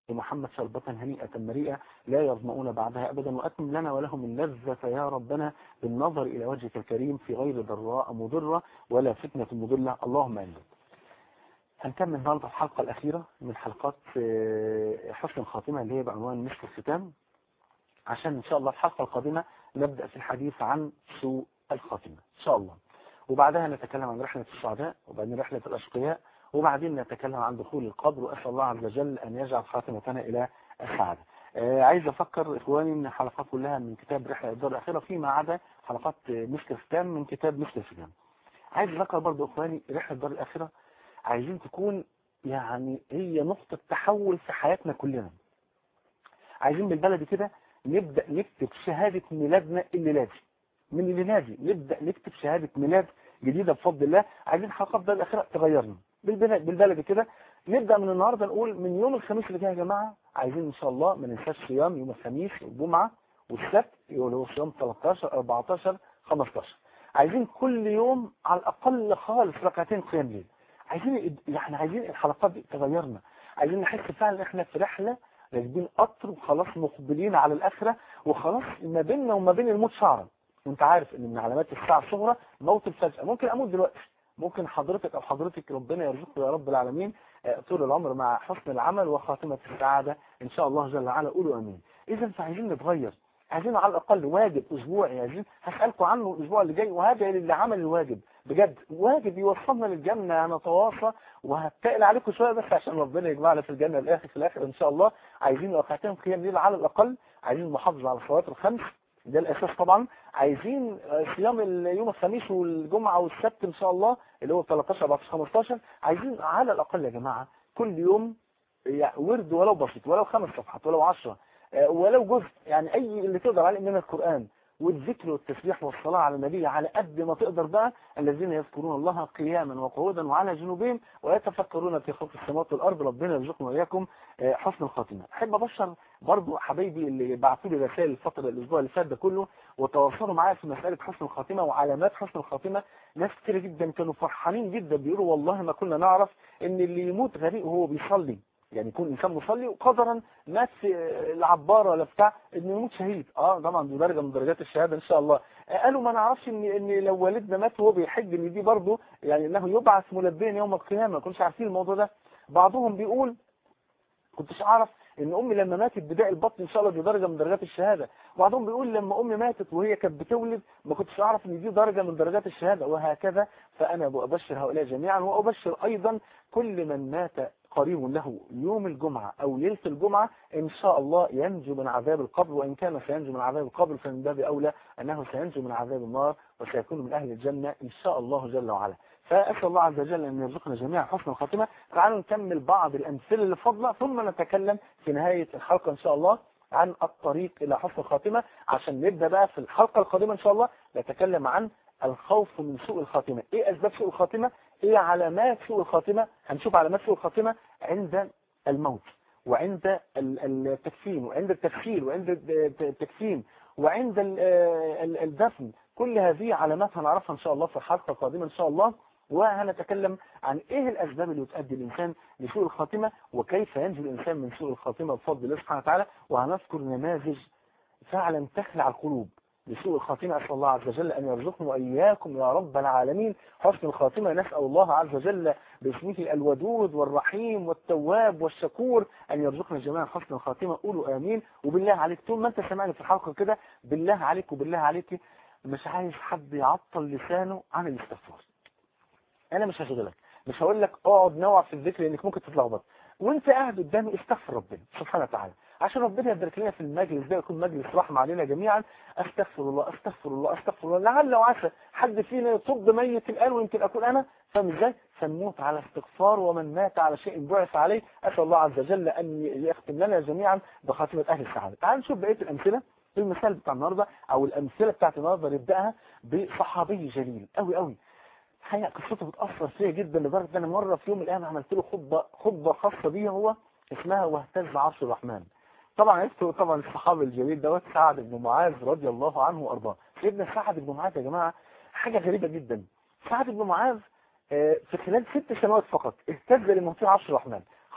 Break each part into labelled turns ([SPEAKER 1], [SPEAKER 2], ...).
[SPEAKER 1] لمحمد شربة هنيئة مريئة لا يظمؤون بعدها أبدا وأتم لنا ولهم اللذة يا ربنا بالنظر إلى وجهك الكريم في غير ضراء مضرة ولا فتنة مضلة اللهم آمين هنكمل النهارده الحلقة الأخيرة من حلقات حسن الخاتمة اللي هي بعنوان مشك الختام عشان إن شاء الله الحلقة القادمة نبدأ في الحديث عن سوء الخاتمة إن شاء الله وبعدها نتكلم عن رحلة السعداء وبعدين رحلة الأشقياء وبعدين نتكلم عن دخول القبر وأسأل الله عز وجل أن يجعل خاتمتنا إلى السعادة آه عايز أفكر إخواني أن الحلقات كلها من كتاب رحلة الدار الأخيرة فيما عدا حلقات مشك الختام من كتاب مشك الختام عايز أفكر برضو إخواني رحلة الدار الأخيرة عايزين تكون يعني هي نقطة تحول في حياتنا كلنا عايزين بالبلد كده نبدأ نكتب شهادة ميلادنا اللي لازم من اللي لازم نبدأ نكتب شهادة ميلاد جديدة بفضل الله عايزين حلقات الدار الأخيرة تغيرنا بالبلد, بالبلد كده نبدأ من النهاردة نقول من يوم الخميس اللي جاي يا جماعة عايزين إن شاء الله ما ننساش صيام يوم الخميس والجمعة والسبت اللي هو صيام 13 14 15 عايزين كل يوم على الأقل خالص ركعتين قيام ليل عايزين يعني عايزين الحلقات دي تغيرنا عايزين نحس فعلا ان احنا في رحله راكبين قطر وخلاص مقبلين على الاخره وخلاص ما بيننا وما بين الموت شعرا وانت عارف ان من علامات الساعه الصغرى موت الفجأة ممكن اموت دلوقتي ممكن حضرتك او حضرتك ربنا يرزقه يا رب العالمين طول العمر مع حسن العمل وخاتمه السعاده ان شاء الله جل وعلا قولوا امين اذا فعايزين نتغير عايزين على الاقل واجب اسبوعي عايزين هسالكم عنه الاسبوع اللي جاي وهذا اللي عمل الواجب بجد واجب يوصلنا للجنة نتواصى وهتقل عليكم شوية بس عشان ربنا يجمعنا في الجنة الآخر في الآخر إن شاء الله عايزين ركعتين قيام ليل على الأقل عايزين المحافظة على الصلوات الخمس ده الأساس طبعا عايزين صيام اليوم الخميس والجمعة والسبت إن شاء الله اللي هو 13 14 15 عايزين على الأقل يا جماعة كل يوم ورد ولو بسيط ولو خمس صفحات ولو 10 ولو جزء يعني أي اللي تقدر عليه من القرآن والذكر والتسبيح والصلاة على النبي على قد ما تقدر بقى الذين يذكرون الله قياما وقعودا وعلى جنوبهم ويتفكرون في خلق السماوات والأرض ربنا يرزقنا وإياكم حسن الخاتمة أحب أبشر برضو حبايبي اللي بعثوا لي رسائل الفترة الأسبوع اللي فات ده كله وتواصلوا معايا في مسألة حسن الخاتمة وعلامات حسن الخاتمة ناس كتير جدا كانوا فرحانين جدا بيقولوا والله ما كنا نعرف إن اللي يموت غريق وهو بيصلي يعني يكون انسان مصلي وقدرا مات في العبارة ولا بتاع انه يموت شهيد اه طبعا دي درجة من درجات الشهادة ان شاء الله قالوا ما نعرفش ان ان لو والدنا مات وهو بيحج ان دي برضه يعني انه يبعث ملبيا يوم القيامة ما كنتش عارفين الموضوع ده بعضهم بيقول كنتش اعرف ان امي لما ماتت بداء البطن ان شاء الله دي درجة من درجات الشهادة بعضهم بيقول لما امي ماتت وهي كانت بتولد ما كنتش اعرف ان دي درجة من درجات الشهادة وهكذا فانا ابشر هؤلاء جميعا وابشر ايضا كل من مات قريب له يوم الجمعة أو ليلة الجمعة إن شاء الله ينجو من عذاب القبر وإن كان سينجو من عذاب القبر فمن باب أولى أنه سينجو من عذاب النار وسيكون من أهل الجنة إن شاء الله جل وعلا فأسأل الله عز وجل أن يرزقنا جميعا حسن الخاتمة تعالوا نكمل بعض الأمثلة اللي فضلة ثم نتكلم في نهاية الحلقة إن شاء الله عن الطريق إلى حسن الخاتمة عشان نبدأ بقى في الحلقة القادمة إن شاء الله نتكلم عن الخوف من سوء الخاتمة ايه اسباب سوء الخاتمة ايه علامات سوء الخاتمة هنشوف علامات سوء الخاتمة عند الموت وعند التكفين وعند التفخير وعند التكفين وعند الدفن كل هذه علامات هنعرفها ان شاء الله في الحلقة القادمة ان شاء الله وهنتكلم عن ايه الاسباب اللي تؤدي الانسان لسوء الخاتمة وكيف ينجو الانسان من سوء الخاتمة بفضل الله سبحانه وتعالى وهنذكر نماذج فعلا تخلع القلوب لسوء الخاتمة أسأل الله عز وجل أن يرزقنا وإياكم يا رب العالمين حسن الخاتمة نسأل الله عز وجل باسمه الودود والرحيم والتواب والشكور أن يرزقنا جميعا حسن الخاتمة قولوا آمين وبالله عليك طول ما أنت سمعني في الحلقة كده بالله عليك وبالله عليك مش عايز حد يعطل لسانه عن الاستغفار أنا مش هشغلك مش هقول لك اقعد نوع في الذكر لأنك ممكن تتلخبط وانت قاعد قدامي استغفر ربنا سبحانه وتعالى عشان ربنا يبارك لنا في المجلس ده يكون مجلس رحمة علينا جميعا استغفر الله استغفر الله استغفر الله لعل وعسى حد فينا يطب ميت الآن ويمكن أكون أنا فاهم ازاي فنموت على استغفار ومن مات على شيء بعث عليه أسأل الله عز وجل أن يختم لنا جميعا بخاتمة أهل السعادة تعال نشوف بقية الأمثلة المثال بتاع النهارده أو الأمثلة بتاعت النهارده نبدأها بصحابي جليل قوي قوي الحقيقة قصته بتأثر فيا جدا لدرجة ان انا مرة في يوم من الأيام عملت له خطبة خطبة خاصة بيه هو اسمها واهتز عرش الرحمن طبعا عرفته طبعا الصحابي الجليل دوت سعد بن معاذ رضي الله عنه وارضاه سيدنا سعد بن معاذ يا جماعة حاجة غريبة جدا سعد بن معاذ في خلال ست سنوات فقط اهتز لموضوع عرش الرحمن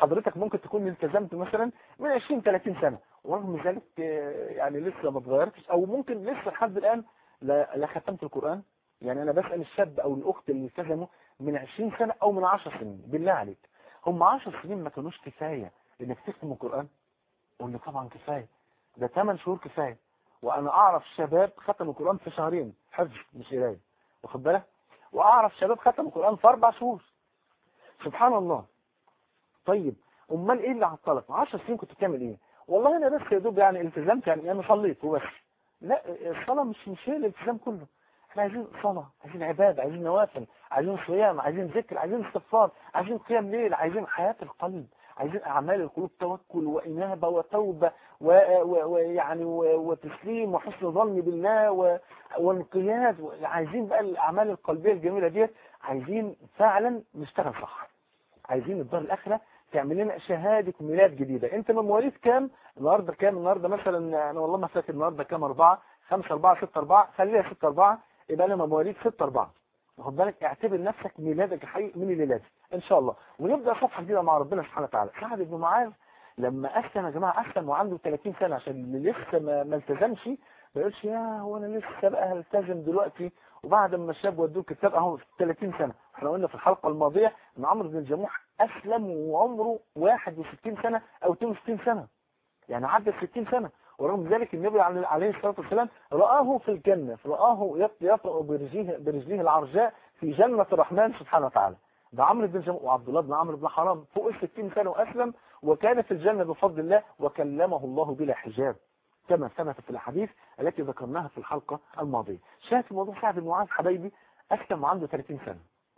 [SPEAKER 1] حضرتك ممكن تكون التزمت مثلا من 20 30 سنة ورغم ذلك آه، يعني لسه ما اتغيرتش او ممكن لسه لحد الان لا لا ختمت القرآن يعني انا بسأل الشاب او الاخت اللي التزموا من 20 سنة او من 10 سنين بالله عليك هم 10 سنين ما كانوش كفاية انك تختم القرآن قلنا طبعا كفاية ده 8 شهور كفاية وانا اعرف شباب ختموا القرآن في شهرين حفظ مش قرايه واخد بالك واعرف شباب ختموا القرآن في اربع شهور سبحان الله طيب امال ايه اللي عطلك 10 سنين كنت بتعمل ايه والله انا بس يا دوب يعني التزمت يعني انا صليت وبس لا الصلاة مش مش هي الالتزام كله احنا عايزين صلاة عايزين عبادة عايزين نوافل عايزين صيام عايزين ذكر عايزين استغفار عايزين قيام ليل عايزين حياة القلب عايزين اعمال القلوب توكل وانابة وتوبة ويعني وتسليم وحسن ظن بالله و- وانقياد و- عايزين بقى الاعمال القلبية الجميلة ديت عايزين فعلا نشتغل صح عايزين الدار الاخره تعمل لنا شهادة ميلاد جديدة انت من مواليد كام النهاردة كام النهاردة مثلا انا والله ما فاكر النهاردة كام اربعة خمسة اربعة ستة اربعة خليها ستة اربعة يبقى انا من مواليد ستة اربعة واخد بالك اعتبر نفسك ميلادك الحقيقي من الليلات ان شاء الله ونبدأ صفحة جديدة مع ربنا سبحانه وتعالى سعد بن معاذ لما اسلم يا جماعة اسلم وعنده 30 سنة عشان اللي لسه ما, ما التزمش ما يقولش يا هو انا لسه بقى هلتزم دلوقتي وبعد ما الشاب ودوه الكتاب اهو 30 سنة احنا قلنا في الحلقة الماضية ان عمرو بن الجموح اسلم وعمره 61 سنة او 62 سنة يعني عدى 60 سنة ورغم ذلك النبي عليه عليه الصلاة والسلام رآه في الجنة رآه يط- يطأ برجليه برجليه العرجاء في جنة الرحمن سبحانه وتعالى ده عمرو بن جموح وعبد الله بن عمرو بن حرام فوق ال 60 سنة وأسلم وكان في الجنة بفضل الله وكلمه الله بلا حجاب كما ثبت في الحديث التي ذكرناها في الحلقة الماضية شاهد موضوع سعد بن معاذ حبايبي أسلم وعنده 30 سنة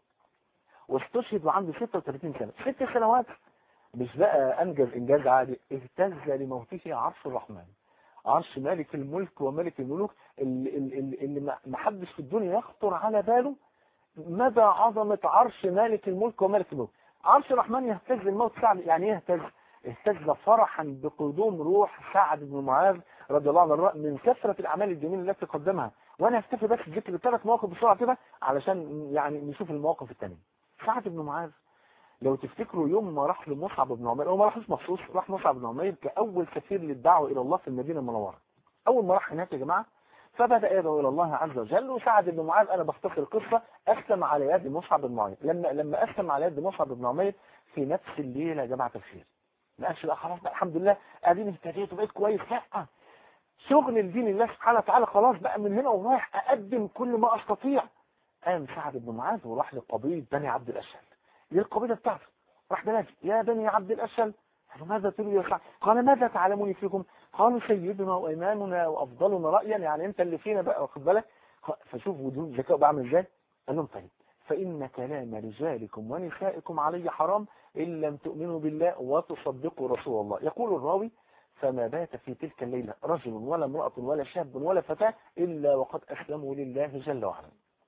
[SPEAKER 1] واستشهد وعنده 36 سنة ست سنوات مش بقى أنجز إنجاز عادي اهتز لموته عرش الرحمن عرش مالك الملك وملك الملوك اللي, اللي, اللي ما- ما حدش في الدنيا يخطر على باله مدى عظمة عرش مالك الملك وملك الملك عرش الرحمن يهتز الموت سعد يعني ايه يهتز اهتز فرحا بقدوم روح سعد بن معاذ رضي الله عنه من كثرة الأعمال الجميلة التي قدمها وأنا هكتفي بس بذكر ثلاث مواقف بسرعة كده علشان يعني نشوف المواقف الثانية سعد بن معاذ لو تفتكروا يوم ما راح لمصعب بن عمير هو ما راحش مخصوص راح مصعب بن عمير كأول سفير للدعوة إلى الله في المدينة المنورة أول ما راح هناك يا جماعة فبدأ يدعو إلى الله عز وجل وسعد بن معاذ أنا بختصر القصة أسلم على يد مصعب بن عمير لما لما أسلم على يد مصعب بن عمير في نفس الليلة يا جماعة الخير ما قالش لا خلاص بقى الحمد لله قاعدين اهتديت وبقيت كويس لا شغل الدين الله سبحانه وتعالى خلاص بقى من هنا ورايح أقدم كل ما أستطيع قام سعد بن معاذ وراح لقبيلة بني عبد الأشهل دي القبيلة بتاعته راح بنادي يا بني عبد الأشهل قالوا ماذا تريد يا سعد قال ماذا تعلمون فيكم قالوا سيدنا وإمامنا وأفضلنا رأيا يعني أنت اللي فينا بقى واخد بالك فشوف وجود ذكاء بعمل ازاي قال لهم طيب فإن كلام رجالكم ونسائكم علي حرام إن لم تؤمنوا بالله وتصدقوا رسول الله يقول الراوي فما بات في تلك الليلة رجل ولا امرأة ولا شاب ولا فتاة إلا وقد أسلموا لله جل وعلا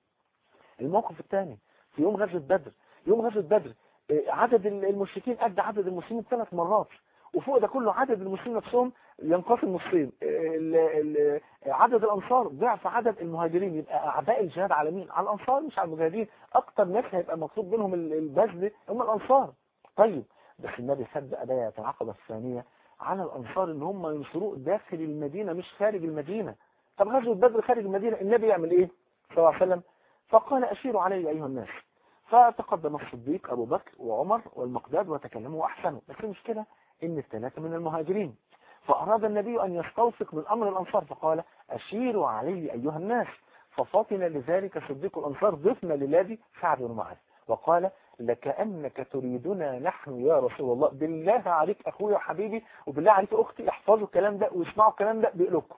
[SPEAKER 1] الموقف الثاني في يوم غزوة بدر يوم غزوة بدر آه، عدد المشركين قد عدد المسلمين ثلاث مرات وفوق ده كله عدد المسلمين نفسهم ينقسم نصين آه، ال- ال- عدد الأنصار ضعف عدد المهاجرين يبقى أعباء الجهاد على مين؟ على الأنصار مش على المجاهدين أكتر ناس هيبقى مطلوب منهم ال- البذل هم الأنصار طيب بس النبي صدق بيعة العقبة الثانية على الأنصار إن هم ينصروه داخل المدينة مش خارج المدينة طب غزوة بدر خارج المدينة النبي يعمل إيه؟ صلى الله عليه وسلم فقال أشيروا علي أيها الناس فتقدم الصديق أبو بكر وعمر والمقداد وتكلموا وأحسنوا بس المشكلة إن الثلاثة من المهاجرين فأراد النبي أن يستوثق من أمر الأنصار فقال أشيروا علي أيها الناس ففطن لذلك صديق الأنصار ضفنا للذي سعد بن معاذ وقال لكأنك تريدنا نحن يا رسول الله بالله عليك أخوي وحبيبي وبالله عليك أختي احفظوا الكلام ده واسمعوا الكلام ده بقلوبكم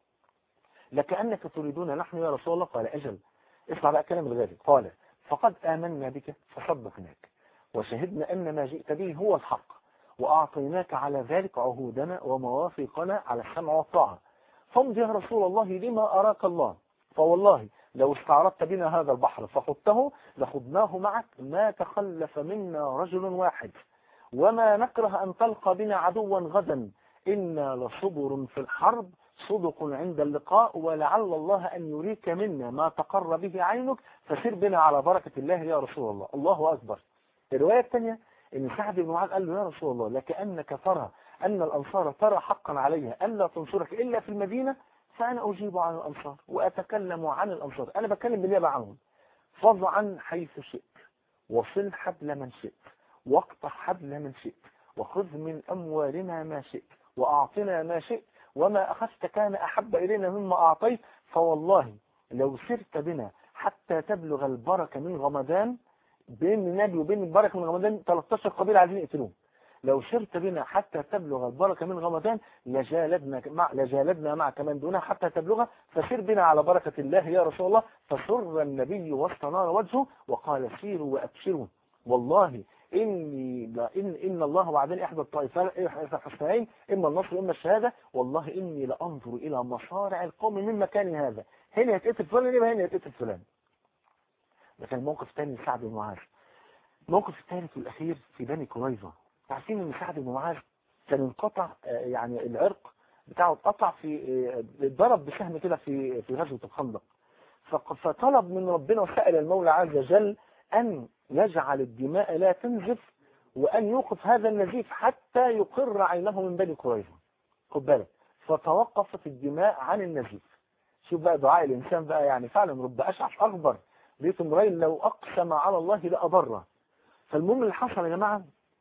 [SPEAKER 1] لكأنك تريدنا نحن يا رسول الله قال أجل اسمع بقى كلام الغالي قال فقد آمنا بك فصدقناك وشهدنا أن ما جئت به هو الحق وأعطيناك على ذلك عهودنا ومواثيقنا على السمع والطاعة فامض يا رسول الله لما أراك الله فوالله لو استعرضت بنا هذا البحر فخضته لخضناه معك ما تخلف منا رجل واحد وما نكره أن تلقى بنا عدوا غدا إنا لصبر في الحرب صدق عند اللقاء ولعل الله أن يريك منا ما تقر به عينك فسر بنا على بركة الله يا رسول الله الله أكبر الرواية الثانية ان سعد بن معاذ قال له يا رسول الله لكأنك ترى ان الانصار ترى حقا عليها الا تنصرك الا في المدينة فانا اجيب عن الانصار واتكلم عن الانصار انا بتكلم بالنيابة عنهم فضعا حيث شئت وصل حبل من شئت واقطع حبل من شئت وخذ من اموالنا ما شئت واعطنا ما شئت وما اخذت كان احب الينا مما اعطيت فوالله لو سرت بنا حتى تبلغ البركة من رمضان بين النبي وبين البركة من رمضان 13 قبيلة عايزين يقتلوه لو سرت بنا حتى تبلغ البركة من رمضان لجالدنا مع لجالدنا معك من دونها حتى تبلغها فسر بنا على بركة الله يا رسول الله فسر النبي واستنار وجهه وقال سيروا وأبشروا والله إني إن, إن الله وعدني إحدى الطائفين الحسنين إما النصر إما الشهادة والله إني لأنظر إلى مصارع القوم من مكان هذا هنا يتقتل فلان يبقى هنا يتقتل فلان ده كان موقف تاني لسعد بن معاذ الموقف الثالث والأخير في بني قريظة عارفين إن سعد بن معاذ كان انقطع يعني العرق بتاعه اتقطع في اتضرب بسهم كده في في غزوة الخندق فطلب من ربنا وسأل المولى عز وجل أن يجعل الدماء لا تنزف وأن يوقف هذا النزيف حتى يقر عينه من بني قريظة خد بالك فتوقفت الدماء عن النزيف شوف بقى دعاء الإنسان بقى يعني فعلا رب أشعث أكبر بيت امرئ لو أقسم على الله لأبره فالمهم اللي حصل يا جماعة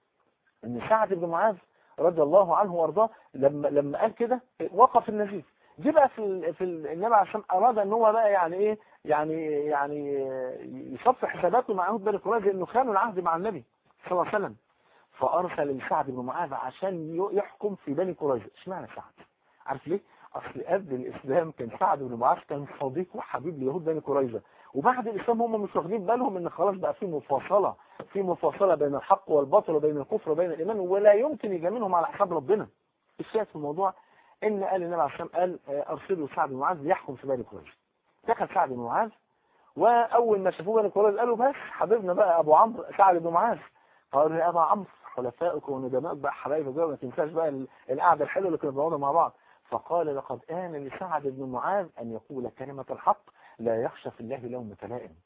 [SPEAKER 1] ان سعد بن معاذ رضي الله عنه وارضاه لما لما قال كده وقف النزيف جه بقى في ال في ال النبي عشان اراد ان هو بقى يعني ايه يعني يعني يصفي حساباته مع يهود بني قريظه انه خانوا العهد مع النبي صلى الله عليه وسلم فارسل لسعد بن معاذ عشان يحكم في بني قريظه اشمعنى سعد عارف ليه اصل قبل الاسلام كان سعد بن معاذ كان صديق وحبيب ليهود بني قريظه وبعد الاسلام هم مش واخدين بالهم ان خلاص بقى في مفاصله في مفاصله بين الحق والباطل وبين الكفر وبين الايمان ولا يمكن يجاملهم على حساب ربنا الشاهد في الموضوع ان قال النبي عليه الصلاه والسلام قال ارسلوا سعد بن معاذ ليحكم في بني قريظه دخل سعد بن معاذ واول ما شافوه بني قريظه قالوا بس حبيبنا بقى ابو عمرو سعد بن معاذ قالوا يا ابا عمرو خلفائك وندمائك بقى حبايبك بقى ما تنساش بقى القعده الحلوه اللي كنا بنقعدها مع بعض فقال لقد آن لسعد بن معاذ أن يقول كلمة الحق لا يخشى في الله لومة لائم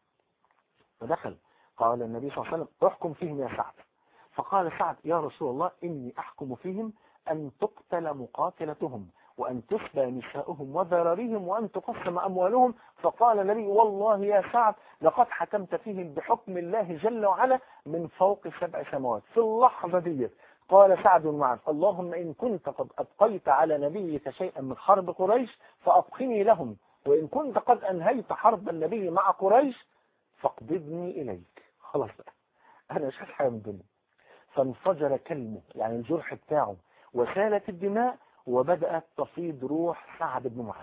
[SPEAKER 1] فدخل قال النبي صلى الله عليه وسلم احكم فيهم يا سعد فقال سعد يا رسول الله إني أحكم فيهم أن تقتل مقاتلتهم وأن تسبى نساؤهم وذراريهم وأن تقسم أموالهم فقال النبي والله يا سعد لقد حكمت فيهم بحكم الله جل وعلا من فوق سبع سماوات في اللحظة دي قال سعد بن معاذ اللهم إن كنت قد أبقيت على نبيك شيئا من حرب قريش فأبقني لهم وإن كنت قد أنهيت حرب النبي مع قريش فاقبضني إليك خلاص بقى أنا مش عايز حاجة من الدنيا فانفجر كلمه يعني الجرح بتاعه وسالت الدماء وبدأت تفيض روح سعد بن معاذ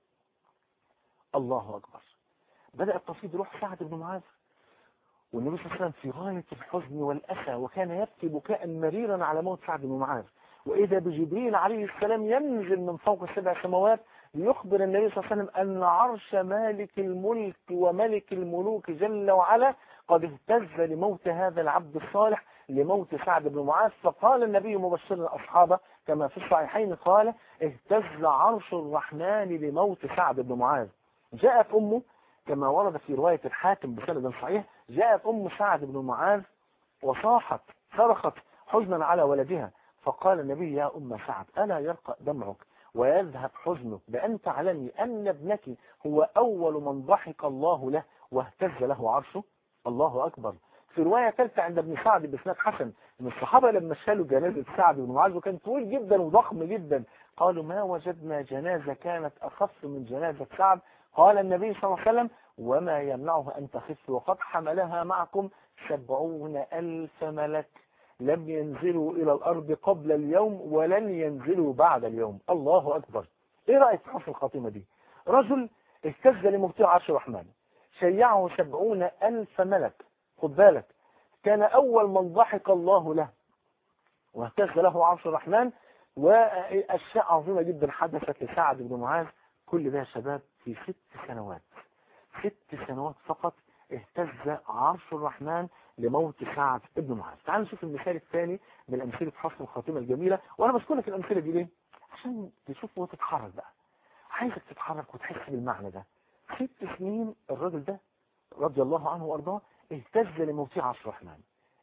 [SPEAKER 1] الله أكبر بدأت تفيض روح سعد بن معاذ والنبي صلى الله عليه وسلم في غاية الحزن والأسى وكان يبكي بكاء مريرا على موت سعد بن معاذ وإذا بجبريل عليه السلام ينزل من فوق السبع سماوات ليخبر النبي صلى الله عليه وسلم أن عرش مالك الملك وملك الملوك جل وعلا قد اهتز لموت هذا العبد الصالح لموت سعد بن معاذ فقال النبي مبشرا أصحابه كما في الصحيحين قال اهتز عرش الرحمن لموت سعد بن معاذ جاءت أمه كما ورد في رواية الحاكم بسند صحيح جاءت أم سعد بن معاذ وصاحت صرخت حزنا على ولدها فقال النبي يا أم سعد ألا يرقى دمعك ويذهب حزنك بأن تعلمي أن ابنك هو أول من ضحك الله له واهتز له عرشه الله أكبر في رواية ثالثة عند ابن سعد بإسناد حسن ان الصحابة لما شالوا جنازة سعد بن معاذ وكان طويل جدا وضخم جدا قالوا ما وجدنا جنازة كانت أخف من جنازة سعد قال النبي صلى الله عليه وسلم وما يمنعها أن تخف وقد حملها معكم سبعون ألف ملك لم ينزلوا إلى الأرض قبل اليوم ولن ينزلوا بعد اليوم الله أكبر إيه رأيك في حسن الخاتمة دي رجل اهتز لمبتع عرش الرحمن شيعه سبعون ألف ملك خد بالك كان أول من ضحك الله له واهتز له عرش الرحمن وأشياء عظيمة جدا حدثت لسعد بن معاذ كل ده يا شباب في ست سنوات ست سنوات فقط اهتز عرش الرحمن لموت سعد بن معاذ تعالوا نشوف المثال الثاني من أمثلة حسن الخاتمة الجميلة وأنا بذكر لك الأمثلة دي ليه عشان تشوف وتتحرك بقى عايزك تتحرك وتحس بالمعنى ده ست سنين الراجل ده رضي الله عنه وارضاه اهتز لموت عرش الرحمن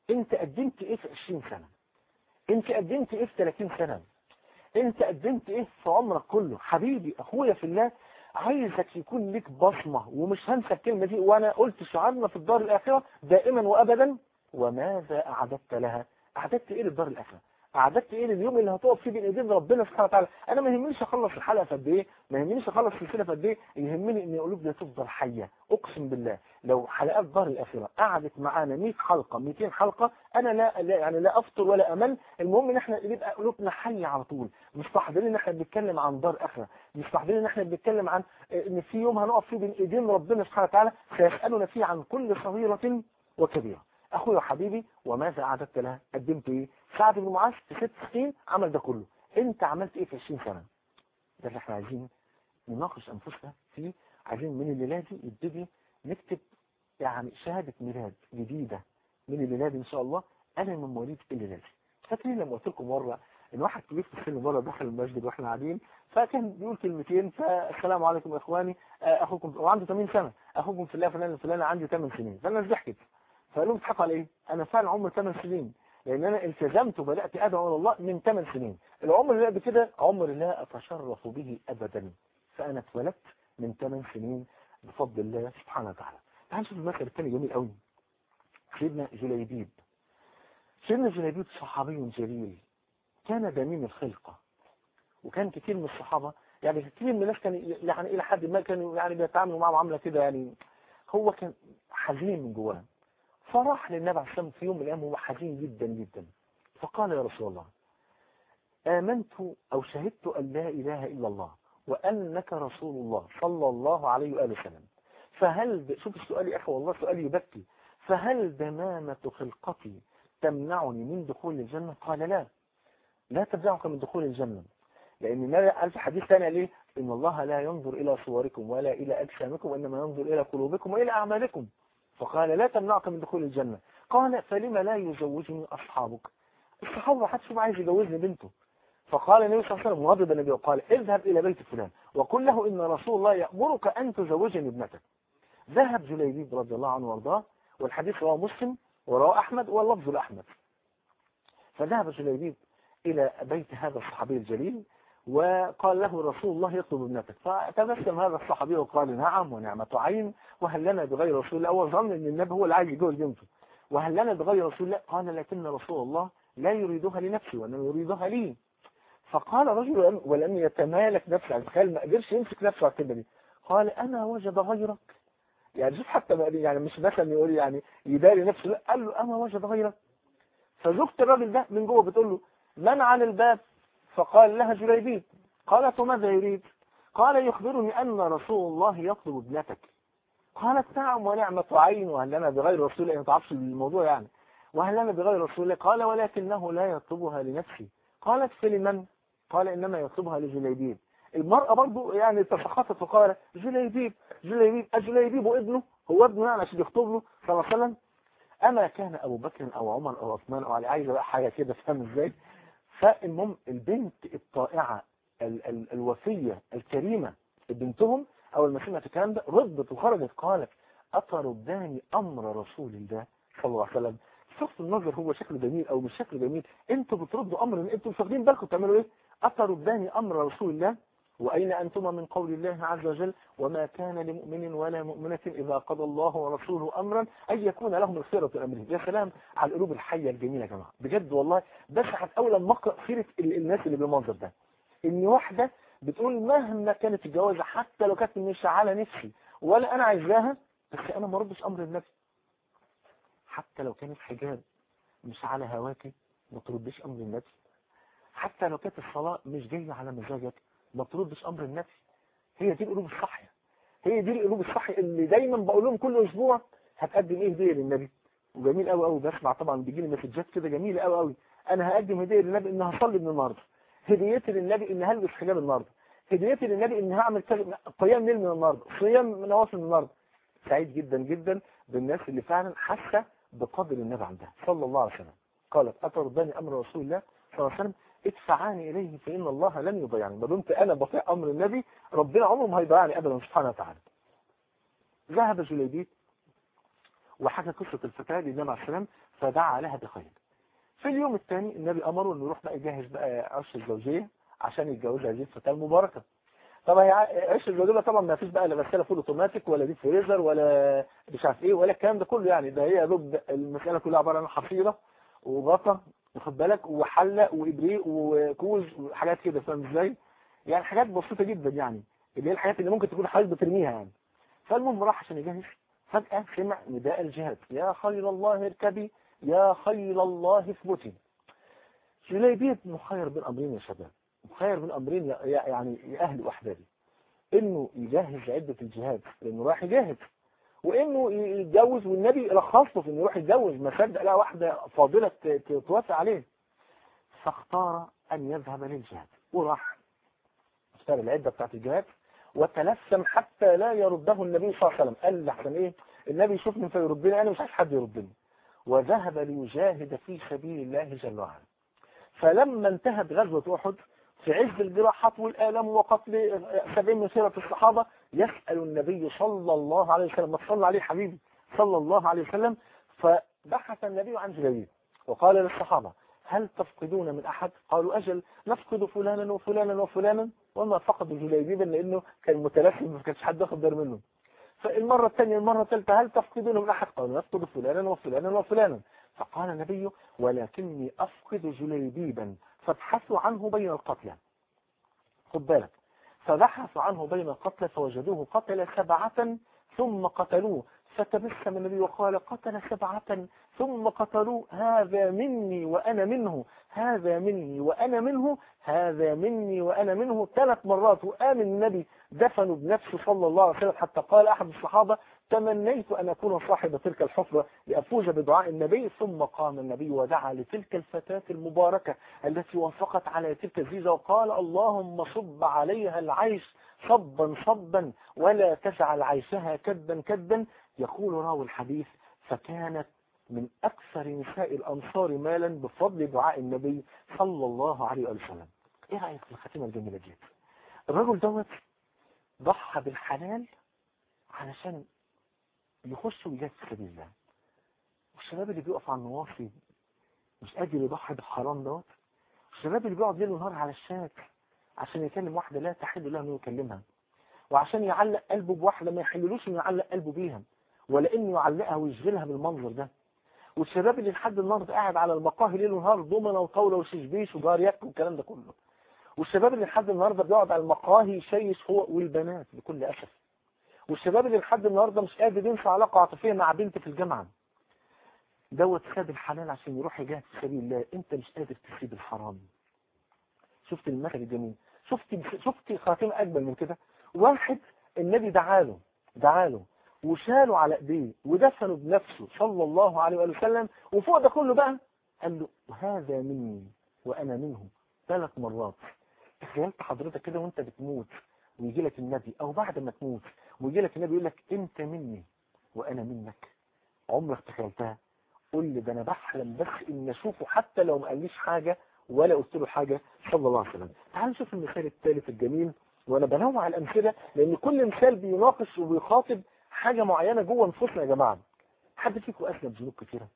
[SPEAKER 1] انت قدمت ايه في 20 سنة انت قدمت ايه في 30 سنة انت قدمت ايه في عمرك كله حبيبي اخويا في الله عايزك يكون لك بصمة ومش هنسى الكلمة دي وانا قلت شعارنا في الدار الاخرة دائما وابدا وماذا اعددت لها اعددت ايه للدار الاخرة اعددت ايه لليوم اللي هتقف فيه بين ايدين ربنا سبحانه وتعالى انا ما يهمنيش اخلص الحلقه في قد ايه ما يهمنيش اخلص السلسله في قد ايه يهمني ان قلوبنا تفضل حيه اقسم بالله لو حلقات دار الاخره قعدت معانا 100 حلقه 200 حلقه انا لا, لا يعني لا افطر ولا امل المهم ان احنا يبقى قلوبنا حيه على طول مستحضرين ان احنا بنتكلم عن دار اخره مستحضرين ان احنا بنتكلم عن ان في يوم هنقف فيه بين ايدين ربنا سبحانه وتعالى سيسالنا فيه عن كل صغيره وكبيره اخويا وحبيبي وماذا اعددت لها قدمت ايه سعد بن معاذ في ست سنين عمل ده كله انت عملت ايه في 20 سنه ده اللي احنا عايزين نناقش انفسنا فيه عايزين من الليله دي نبتدي نكتب يعني شهاده ميلاد جديده من الليله دي ان شاء الله انا من مواليد الليله دي فاكرين لما قلت لكم مره ان واحد كبير في السن مره دخل المسجد واحنا قاعدين فكان بيقول كلمتين فالسلام عليكم يا اخواني اخوكم وعنده 80 سنه اخوكم في الله فلان فلان عندي 8 سنين فالناس ضحكت فقالوا بتضحكوا على ايه انا فعلا عمري 8 سنين لان انا التزمت وبدات ادعو الى الله من 8 سنين العمر اللي قبل كده عمر لا اتشرف به ابدا فانا اتولدت من 8 سنين بفضل الله سبحانه وتعالى تعال نشوف المثل الثاني جميل قوي سيدنا جليبيب سيدنا جليبيب صحابي جليل كان دميم الخلقة وكان كثير من الصحابة يعني كثير من الناس كان يعني إلى حد ما كانوا يعني بيتعاملوا معه معاملة كده يعني هو كان حزين من جواه فراح للنبي عليه الصلاة في يوم من الأيام وهو حزين جدا جدا فقال يا رسول الله آمنت أو شهدت أن لا إله إلا الله وأنك رسول الله صلى الله عليه وآله وسلم فهل ب... شوف السؤال يا أخي والله سؤال يبكي فهل دمامة خلقتي تمنعني من دخول الجنة قال لا لا تمنعك من دخول الجنة لأن النبي قال في حديث ثاني ليه إن الله لا ينظر إلى صوركم ولا إلى أجسامكم وإنما ينظر إلى قلوبكم وإلى أعمالكم فقال لا تمنعك من دخول الجنة قال فلما لا يزوجني أصحابك الصحابة ما حدش عايز يجوزني بنته فقال النبي صلى الله عليه وسلم غضب النبي وقال اذهب إلى بيت فلان وقل له إن رسول الله يأمرك أن تزوجني ابنتك ذهب جليبيب رضي الله عنه وارضاه والحديث رواه مسلم ورواه أحمد واللفظ لأحمد فذهب جليبيب إلى بيت هذا الصحابي الجليل وقال له رسول الله يطلب ابنتك فتبسم هذا الصحابي وقال نعم ونعمة عين وهل لنا بغير رسول الله هو ظن ان النبي هو اللي عايز يجوز بنته وهل لنا بغير رسول الله قال لكن رسول الله لا يريدها لنفسه وانما يريدها لي فقال رجل ولم يتمالك نفسه تخيل ما قدرش يمسك نفسه على الكلمه دي قال انا وجد غيرك يعني شوف حتى يعني مش مثلا يقول يعني يداري نفسه لا قال له انا وجد غيرك فزوجة الراجل ده من جوه بتقول له من عن الباب فقال لها جليبيب قالت ماذا يريد قال يخبرني أن رسول الله يطلب ابنتك قالت نعم ونعمة عين وهل لنا بغير رسول الله ما تعرفش الموضوع يعني وهل لنا بغير رسول الله قال ولكنه لا يطلبها لنفسه قالت فلمن قال إنما يطلبها لجليبيب المرأة برضو يعني تسخطت وقال جليبيب جليبيب أجليبيب وابنه هو ابنه يعني عشان يخطب له صلى الله عليه وسلم أما كان أبو بكر أو عمر أو عثمان أو علي عايزة بقى حاجة كده فاهم إزاي فالمهم البنت الطائعة ال ال الوفية الكريمة بنتهم أول ما سمعت الكلام ده ردت وخرجت قالت أترداني أمر رسول الله صلى الله عليه وسلم صف النظر هو شكل جميل أو مش شكل جميل أنتوا بتردوا أمر أنتوا مش واخدين بالكم بتعملوا إيه أترداني أمر رسول الله وأين أنتما من قول الله عز وجل وما كان لمؤمن ولا مؤمنة إذا قضى الله ورسوله أمرا أن يكون لهم الخيرة أمره يا سلام على القلوب الحية الجميلة يا جماعة بجد والله بسعد أولا ما أقرأ سيرة الناس اللي بالمنظر ده إن واحدة بتقول مهما كانت الجوازة حتى لو كانت مش على نفسي ولا أنا عايزاها بس أنا ما ردش أمر النبي حتى لو كانت حجاب مش على هواكي ما تردش أمر النبي حتى لو كانت الصلاة مش جاية على مزاجك ما تردش امر النفس هي دي القلوب الصحية هي دي القلوب الصحية اللي دايما بقول لهم كل اسبوع هتقدم ايه هديه للنبي وجميل قوي قوي بسمع طبعا بيجي لي مسجات كده جميله قوي قوي انا هقدم هديه للنبي ان هصلي من النهارده هديتي للنبي ان هلبس حجاب النهارده هديتي للنبي ان هعمل قيام ليل من النهارده صيام نوافل من النهارده سعيد جدا جدا بالناس اللي فعلا حاسه بقدر النبي عندها صلى الله عليه وسلم قالت اترضاني امر رسول الله صلى الله عليه وسلم ادفعاني إليه فإن الله لن يضيعني ما دمت أنا بطيع أمر النبي ربنا عمره ما هيضيعني أبدا سبحانه وتعالى ذهب جليبيب وحكى قصة الفتاة للنبي عليه السلام فدعا لها بخير في اليوم الثاني النبي امره انه يروح بقى يجهز بقى عش الزوجيه عشان يتجوزها هذه الفتاه المباركه طبعا هي عش الزوجيه طبعا ما فيش بقى لا غساله فول اوتوماتيك ولا دي فريزر ولا مش عارف ايه ولا الكلام ده كله يعني ده هي يا دوب المساله كلها عباره عن حصيره وغطا واخد بالك وحله وابريق وكوز وحاجات كده فاهم ازاي؟ يعني حاجات بسيطه جدا يعني اللي هي الحاجات اللي ممكن تكون حضرتك بترميها يعني فالمهم راح عشان يجهز فجأة سمع نداء الجهاد يا خير الله اركبي يا خير الله اثبتي جليبية مخير بين أمرين يا شباب مخير بين أمرين يا يعني يا أهلي وأحبابي إنه يجهز عدة الجهاد لأنه راح يجاهد وإنه يتجوز والنبي رخص في إنه يروح يتجوز ما صدق لا واحدة فاضلة توافق عليه فاختار أن يذهب للجهاد وراح اشترى العدة بتاعت الجهاد وتلثم حتى لا يرده النبي صلى الله عليه وسلم قال لحسن ايه النبي يشوفني فيردني انا مش عايز حد يردني وذهب ليجاهد في سبيل الله جل وعلا فلما انتهت غزوة احد في عز الجراحات والآلام وقتل سبعين من سيرة الصحابة يسأل النبي صلى الله عليه وسلم ما تصلى عليه حبيبي صلى الله عليه وسلم فبحث النبي عن جليل وقال للصحابة هل تفقدون من أحد قالوا أجل نفقد فلانا وفلانا وفلانا وما فقدوا جليبيبا لأنه كان متلثم ما كانش حد واخد باله منه فالمرة الثانية المرة الثالثة هل تفقدون من أحد قالوا نفقد فلانا وفلانا وفلانا فقال النبي ولكني أفقد جليبيبا فابحثوا عنه بين القتلى خد بالك فبحثوا عنه بين القتلى فوجدوه قتل سبعة ثم قتلوه فتبسم النبي وقال قتل سبعة ثم قتلوا هذا مني وأنا منه هذا مني وأنا منه هذا مني وأنا منه ثلاث مرات وقام النبي دفنوا بنفسه صلى الله عليه وسلم حتى قال أحد الصحابة تمنيت أن أكون صاحب تلك الحفرة لأفوز بدعاء النبي ثم قام النبي ودعا لتلك الفتاة المباركة التي وافقت على تلك الزيزة وقال اللهم صب عليها العيش صبا صبا ولا تجعل عيشها كدا كدا يقول راوي الحديث فكانت من أكثر نساء الأنصار مالا بفضل دعاء النبي صلى الله عليه وسلم إيه رأيك في الخاتمة الجميلة دي الرجل دوت ضحى بالحلال علشان يخش ويجاهد في سبيل الله والشباب اللي بيقف على النواصي مش قادر يضحي بالحرام دوت الشباب اللي بيقعد ليل ونهار على الشات عشان يكلم واحدة لا تحل له انه يكلمها وعشان يعلق قلبه بواحدة ما يحللوش انه يعلق قلبه بيها ولا انه يعلقها ويشغلها بالمنظر ده والشباب اللي لحد النهارده قاعد على المقاهي ليل ونهار دومنا وطاوله وشيشبيش وجاريات والكلام ده كله والشباب اللي لحد النهارده بيقعد على المقاهي يشيش هو والبنات بكل اسف والشباب اللي لحد النهارده مش قادر ينسى علاقه عاطفيه مع بنت في الجامعه دوت ساب الحلال عشان يروح يجاهد في سبيل الله انت مش قادر تسيب الحرام شفت المثل الجميل شفت شفت خاتمه اجمل من كده واحد النبي دعاله دعاله وشاله على ايديه ودفنه بنفسه صلى الله عليه وآله وسلم وفوق ده كله بقى قال له هذا مني وانا منه ثلاث مرات تخيلت حضرتك كده وانت بتموت ويجي لك النبي او بعد ما تموت ويجي لك النبي يقول لك انت مني وانا منك عمرك تخيلتها قول لي ده انا بحلم بس ان اشوفه حتى لو ما قاليش حاجه ولا قلت له حاجه صلى الله عليه وسلم تعال نشوف المثال الثالث الجميل وانا بنوع الامثله لان كل مثال بيناقش وبيخاطب حاجه معينه جوه نفوسنا يا جماعه حد فيكم اسلم ذنوب كتيره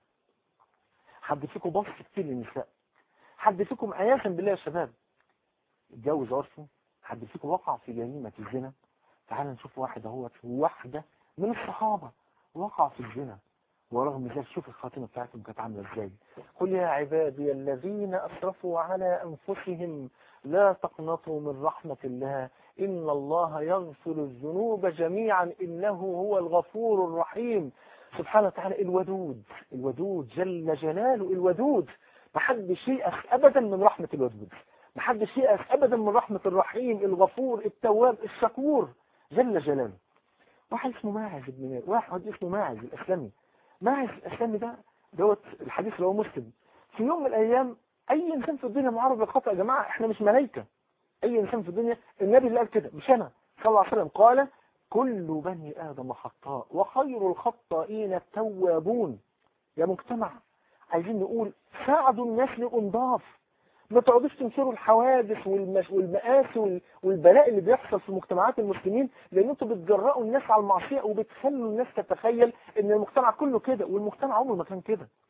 [SPEAKER 1] حد فيكم بص كتير للنساء حد فيكم عياذا بالله يا شباب اتجوز عرفه حد فيكم وقع في جريمه الزنا تعال نشوف واحد اهوت واحده من الصحابه وقع في الزنا ورغم ذلك شوف الخاتمة بتاعتهم كانت عاملة ازاي قل يا عبادي الذين أسرفوا على أنفسهم لا تقنطوا من رحمة الله إن الله يغفر الذنوب جميعا إنه هو الغفور الرحيم سبحانه وتعالى الودود الودود جل جلاله الودود محدش ييأس أبدا من رحمة الودود محدش ييأس أبدا من رحمة الرحيم الغفور التواب الشكور جل جلاله واحد اسمه ماعز بن مالك واحد اسمه ماعز الأسلمي ماعز الأسلمي ده دوت الحديث اللي هو مسلم في يوم من الأيام أي إنسان في الدنيا معرض للخطأ يا جماعة إحنا مش ملايكة أي إنسان في الدنيا النبي اللي قال كده مش أنا صلى الله عليه وسلم قال كل بني آدم خطاء وخير الخطائين التوابون يا مجتمع عايزين نقول ساعدوا الناس للانضاف ما تقعدوش تنشروا الحوادث والمش... والمآسي والبلاء اللي بيحصل في مجتمعات المسلمين لان انتوا بتجرأوا الناس على المعصية وبتخلوا الناس تتخيل ان المجتمع كله كده والمجتمع عمره ما كان كده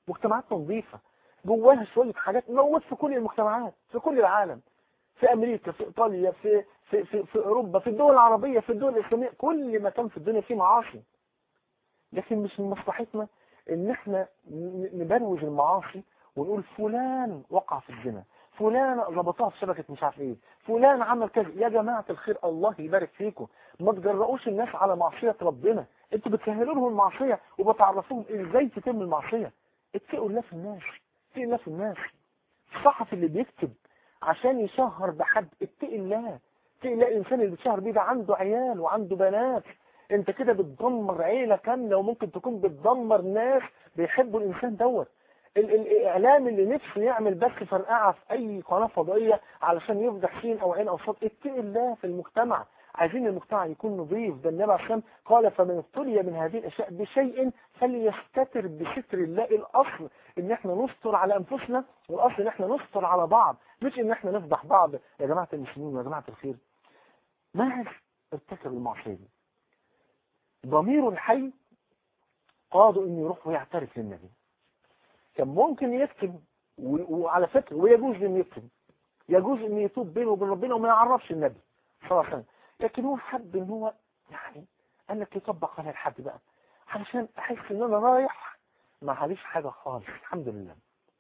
[SPEAKER 1] مجتمعات نظيفة جواها شوية حاجات موجود في كل المجتمعات في كل العالم في امريكا في ايطاليا في في في, في اوروبا في الدول العربية في الدول الاسلامية كل مكان في الدنيا فيه معاصي لكن مش من مصلحتنا ان احنا نبروز المعاصي ونقول فلان وقع في الزنا فلان ربطوها في شبكة مش عارف ايه فلان عمل كذا يا جماعة الخير الله يبارك فيكم ما تجرؤوش الناس على معصية ربنا انتوا بتسهلوا لهم المعصية وبتعرفوهم ازاي تتم المعصية اتقوا الله في الناس اتقوا الله في الناس الصحفي اللي بيكتب عشان يشهر بحد اتقي الله اتقي الله الانسان اللي بيشهر بيه ده عنده عيال وعنده بنات انت كده بتدمر عيلة كاملة وممكن تكون بتدمر ناس بيحبوا الانسان دوت ال الاعلام اللي نفسه يعمل بس فرقعة في اي قناة فضائية علشان يفضح سين او عين او صوت اتقي الله في المجتمع عايزين المجتمع يكون نظيف ده النبي عليه قال فمن ابتلي من هذه الاشياء بشيء فليستتر بستر الله الاصل ان احنا نستر على انفسنا والاصل ان احنا نستر على بعض مش ان احنا نفضح بعض يا جماعة المسلمين يا جماعة الخير ماذا ارتكب المعصية دي ضمير الحي قاضوا انه يروح ويعترف للنبي كان ممكن يكتب وعلى فكرة ويجوز انه يكتب يجوز انه يتوب بينه وبين ربنا وما يعرفش النبي صلى الله عليه وسلم لكن هو حب ان هو يعني قال لك يطبق على الحد بقى علشان احس ان انا رايح ما عليش حاجة خالص الحمد لله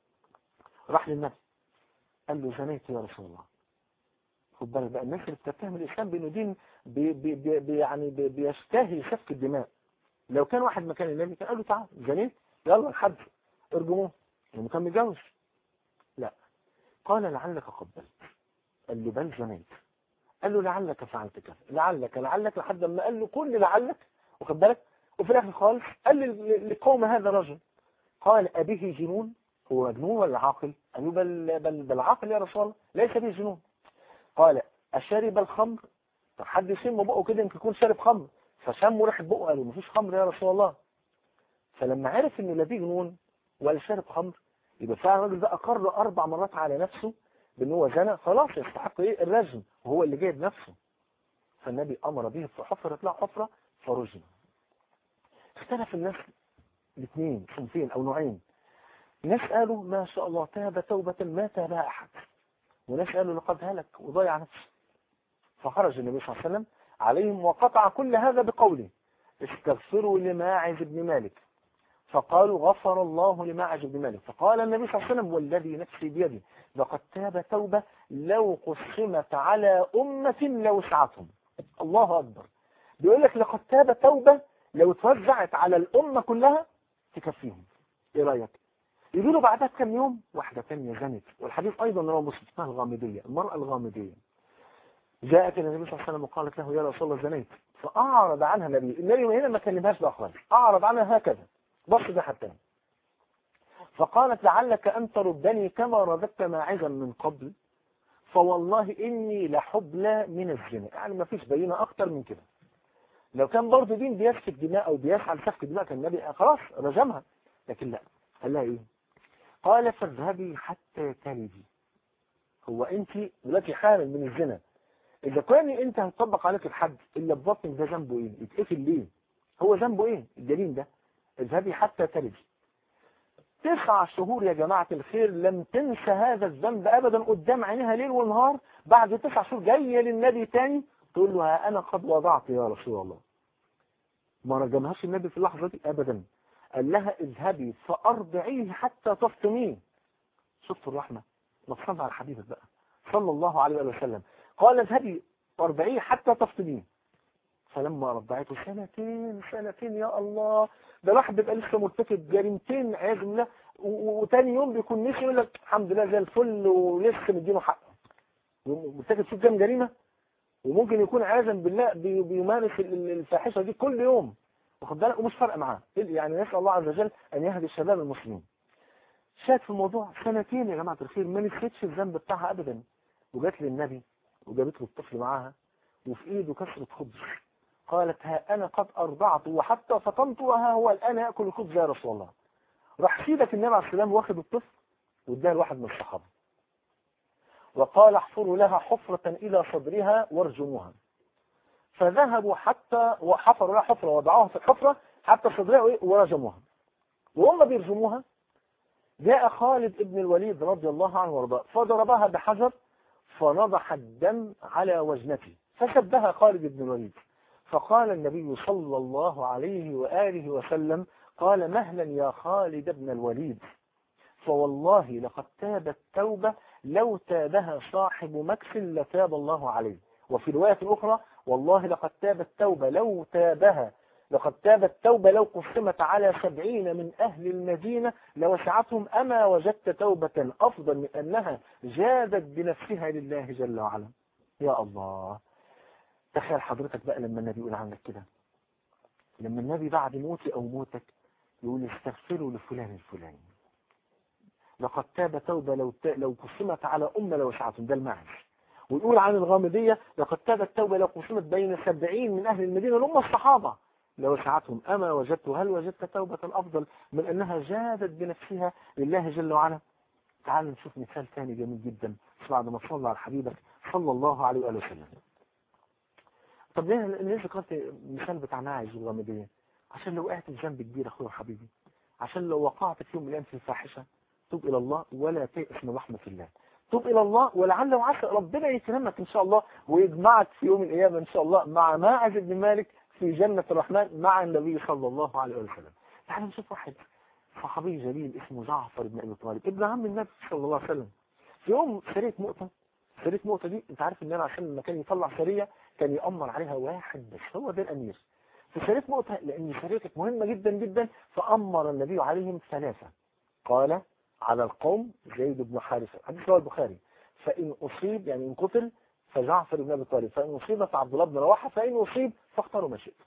[SPEAKER 1] راح للنبي قال له زنيت يا رسول الله خد بالك بقى الناس اللي بتتهم الاسلام بانه دين بي بي بي يعني بي بيشتهي سفك الدماء لو كان واحد مكان النبي كان قال له تعال زنيت يلا الحد ارجموه لانه كان متجوز لا قال لعلك قبلت قال له بل زنيت قال له لعلك فعلت كذا لعلك لعلك لحد ما قال له كل لعلك واخد بالك وفي الاخر خالص قال لقوم هذا الرجل قال أبيه جنون هو مجنون ولا عاقل قال له بل, بل, بل عاقل يا رسول الله ليس به جنون قال أشرب الخمر طب حد يشم بقه كده يمكن يكون شارب خمر فشم ريحه بقه قال له مفيش خمر يا رسول الله فلما عرف انه لا فيه جنون ولا شارب خمر يبقى فعلا الراجل ده اقر اربع مرات على نفسه بان هو زنى خلاص يستحق ايه الرجم وهو اللي جايب نفسه فالنبي امر به فحفرت له حفره فرجم اختلف الناس الاثنين صنفين او نوعين ناس قالوا ما شاء الله تاب توبة ما تابها احد وناس قالوا لقد هلك وضيع نفسه فخرج النبي صلى الله عليه وسلم عليهم وقطع كل هذا بقوله استغفروا لماعز بن مالك فقالوا غفر الله لماعز بن مالك فقال النبي صلى الله عليه وسلم والذي نفسي بيده لقد تاب توبة لو قسمت على أمة لوسعتهم الله أكبر بيقول لك لقد تاب توبة لو توزعت على الأمة كلها تكفيهم ايه رأيك يقولوا بعدها كم يوم واحدة ثانية زنت والحديث أيضا رواه مسلم اسمها الغامدية المرأة الغامدية جاءت النبي صلى الله عليه وسلم وقالت له يا رسول الله زنيت فأعرض عنها النبي النبي هنا ما كلمهاش بقى خالص أعرض عنها هكذا بص ده حتى فقالت لعلك أن تردني كما رددت ماعزا من قبل فوالله إني لحبلى من الزنا يعني ما فيش بينة أكتر من كده لو كان برضه دين بيسفك دماء أو بيسعى لسفك دماء كان النبي خلاص رجمها لكن لا قال لها إيه قال فاذهبي حتى تلدي هو أنت دلوقتي حامل من الزنا إذا كان أنت هتطبق عليك الحد إلا ببطن ده ذنبه إيه يتقفل ليه هو ذنبه إيه الدليل ده اذهبي حتى تلدي تسع شهور يا جماعة الخير لم تنسى هذا الذنب أبدا قدام عينها ليل ونهار بعد تسع شهور جاية للنبي تاني تقول له ها أنا قد وضعت يا رسول الله ما رجمهاش النبي في اللحظة دي أبدا قال لها اذهبي فأرضعيه حتى تفطميه شفت الرحمة نصنع على حبيبك بقى صلى الله عليه وسلم قال اذهبي فأرضعيه حتى تفطميه فلما رضعته سنتين سنتين يا الله ده الواحد بيبقى لسه مرتكب جريمتين عياذ بالله وتاني يوم بيكون نسي يقول لك الحمد لله زي الفل ولسه مدينه حقه مرتكب شوف كام جريمه وممكن يكون عياذا بالله بيمارس الفاحشه دي كل يوم واخد بالك ومش فارقه معاه يعني نسال الله عز وجل ان يهدي الشباب المسلمين شاهد في الموضوع سنتين يا جماعه الخير ما نسيتش الذنب بتاعها ابدا وجات للنبي وجابت له الطفل معاها وفي ايده كسره خبز قالت ها أنا قد أرضعت وحتى فطمت وها هو الآن يأكل الخبز يا رسول الله راح سيدك النبي عليه السلام واخد الطفل واداها لواحد من الصحابة وقال احفروا لها حفرة إلى صدرها وارجموها فذهبوا حتى وحفروا لها حفرة وضعوها في الحفرة حتى صدرها ورجموها وهم بيرجموها جاء خالد ابن الوليد رضي الله عنه وارضاه فضربها بحجر فنضح الدم على وجنته فسبها خالد بن الوليد فقال النبي صلى الله عليه وآله وسلم قال مهلا يا خالد بن الوليد فوالله لقد تابت توبة لو تابها صاحب مكس لتاب الله عليه وفي رواية أخرى والله لقد تابت توبة لو تابها لقد تابت توبة لو قسمت على سبعين من أهل المدينة لوسعتهم أما وجدت توبة أفضل من أنها جادت بنفسها لله جل وعلا يا الله تخيل حضرتك بقى لما النبي يقول عنك كده لما النبي بعد موتي أو موتك يقول استغفروا لفلان الفلاني لقد تاب توبة لو ت... لو قسمت على أمة لوسعتهم ده المعنى ويقول عن الغامدية لقد تابت توبة لو قسمت بين سبعين من أهل المدينة اللي هم الصحابة لوسعتهم أما وجدت هل وجدت توبة أفضل من أنها جادت بنفسها لله جل وعلا تعال نشوف مثال ثاني جميل جدا بعد ما صلى على حبيبك صلى الله عليه وآله وسلم طب ليه ليه ذكرت مثال بتاع ناعز والغامدية عشان لو وقعت في ذنب كبير اخويا وحبيبي عشان لو وقعت في يوم من الايام في الفاحشه توب الى الله ولا تيأس من رحمه الله توب الى الله ولعل وعسى ربنا يكرمك ان شاء الله ويجمعك في يوم من الايام ان شاء الله مع ماعز بن مالك في جنة الرحمن مع النبي صلى الله عليه وسلم تعالوا نشوف واحد صحابي جليل اسمه جعفر بن ابي طالب ابن عم النبي صلى الله عليه وسلم في يوم سريه مؤتة سريه مؤتة دي انت عارف ان انا عشان لما كان يطلع سريه كان يأمر عليها واحد بس هو ده الامير في سريه مؤتة لان سريه كانت مهمه جدا جدا فامر النبي عليهم ثلاثه قال على القوم زيد بن حارثه حديث رواه البخاري فان اصيب يعني ان قتل فجعفر بن ابي طالب فان اصيب فعبد الله بن رواحه فان اصيب فاختاروا ما شئتم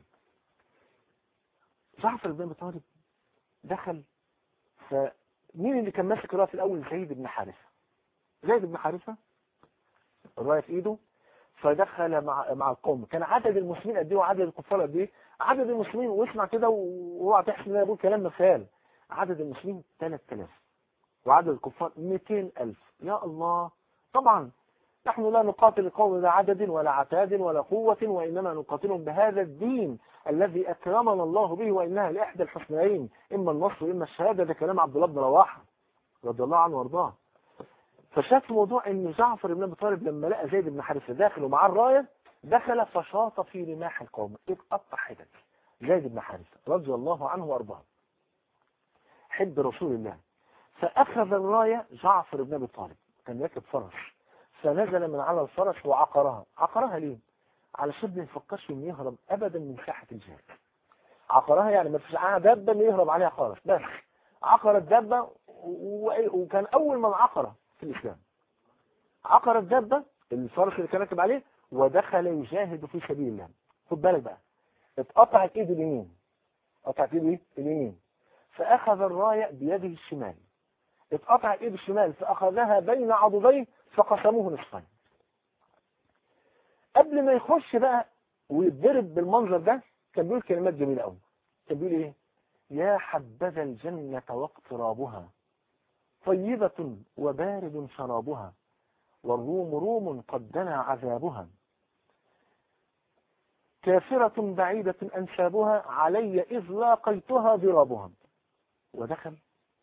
[SPEAKER 1] جعفر بن ابي طالب دخل فمين اللي كان ماسك الرايه في الاول زيد بن حارثه زيد بن حارثه الرايه في ايده فدخل مع مع القوم كان عدد المسلمين قد ايه وعدد الكفار قد ايه عدد المسلمين واسمع كده واوعى تحسب ان انا بقول كلام مثال عدد المسلمين 3000 وعدد الكفار 200000 يا الله طبعا نحن لا نقاتل القوم بعدد ولا عتاد ولا قوة وإنما نقاتلهم بهذا الدين الذي أكرمنا الله به وإنها لإحدى الحسنين إما النصر وإما الشهادة ده كلام عبد الله بن رواحة رضي الله عنه وارضاه فشاف موضوع ان جعفر بن ابي طالب لما لقى زيد بن حارثه داخل ومعاه الرايه دخل فشاط في رماح القوم اتقطع حتت زيد بن حارثه رضي الله عنه وارضاه حب رسول الله فاخذ الرايه جعفر بن ابي طالب كان راكب فرس فنزل من على الفرس وعقرها عقرها ليه علشان ما يفكرش انه يهرب ابدا من ساحه الجهاد عقرها يعني ما فيش دابه انه يهرب عليها خالص بس عقر الدابه وكان اول من عقره في الإسلام عقر الدابة الفرس اللي كان راكب عليه ودخل يجاهد في سبيل الله خد بالك بقى اتقطعت ايده اليمين قطعت ايده اليمين فأخذ الراية بيده الشمال اتقطعت ايده الشمال فأخذها بين عضديه فقسموه نصفين قبل ما يخش بقى ويتضرب بالمنظر ده كان بيقول كلمات جميلة قوي كان بيقول ايه يا حبذا الجنة واقترابها طيبة وبارد شرابها والروم روم قد دنا عذابها كافرة بعيدة أنسابها علي إذ لاقيتها ضرابها ودخل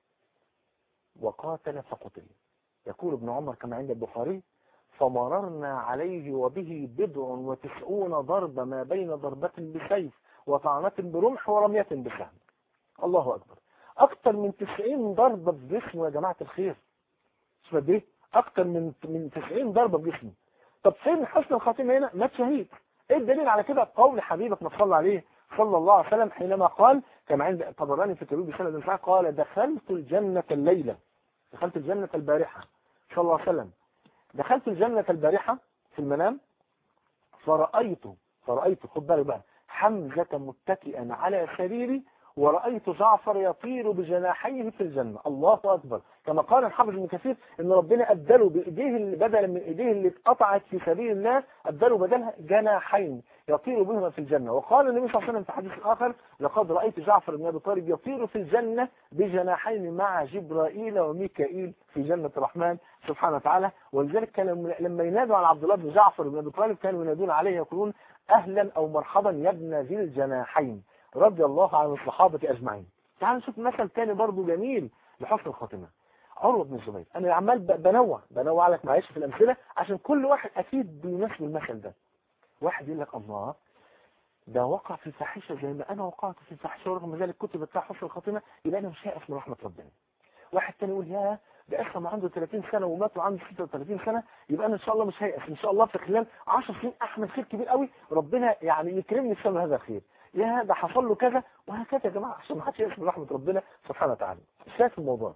[SPEAKER 1] وقاتل فقتل يقول ابن عمر كما عند البخاري فمررنا عليه وبه بضع وتسعون ضربة ما بين ضربة بسيف وطعنة برمح ورمية بسهم الله أكبر اكتر من 90 ضربة في جسمه يا جماعة الخير مش قد ايه اكتر من من 90 ضربة في جسمه طب فين حسن الخاتمة هنا مات شهيد ايه الدليل على كده قول حبيبك ما صلى عليه صلى الله عليه وسلم حينما قال كما عند طبراني في الكبير بسنة صحيح قال دخلت الجنة الليلة دخلت الجنة البارحة صلى الله عليه وسلم دخلت الجنة البارحة في المنام فرأيت فرأيت خد بالك بقى حمزة متكئا على سريري ورأيت جعفر يطير بجناحيه في الجنة الله أكبر كما قال الحافظ ابن كثير ان ربنا أبدله بإيديه اللي بدلا من إيديه اللي اتقطعت في سبيل الله أبدله بدلها جناحين يطير بهما في الجنة وقال النبي صلى الله عليه وسلم في حديث آخر لقد رأيت جعفر بن أبي طالب يطير في الجنة بجناحين مع جبرائيل وميكائيل في جنة الرحمن سبحانه وتعالى ولذلك كان لما ينادوا على عبد الله بن جعفر بن أبي طالب كانوا ينادون عليه يقولون أهلا أو مرحبا يا ابن ذي الجناحين رضي الله عن الصحابة أجمعين تعال نشوف مثل تاني برضو جميل لحسن الخاتمة عروة بن الزبير انا عمال ب- بنوع بنوع لك معلش في الامثله عشان كل واحد اكيد بيناسب المثل ده واحد يقول لك الله ده وقع في الفاحشه زي ما انا وقعت في الفاحشه ورغم ذلك كتب بتاع حسن الخاتمه يبقى انا مش هيأس من رحمه ربنا واحد تاني يقول يا ده اسلم عنده 30 سنه ومات وعنده 36 سنه يبقى انا ان شاء الله مش هيأس ان شاء الله في خلال 10 سنين احمل خير كبير قوي ربنا يعني يكرمني بسبب هذا الخير يا ده حصل له كذا وهكذا يا جماعه عشان ما حدش يأس من رحمه ربنا سبحانه وتعالى شايف الموضوع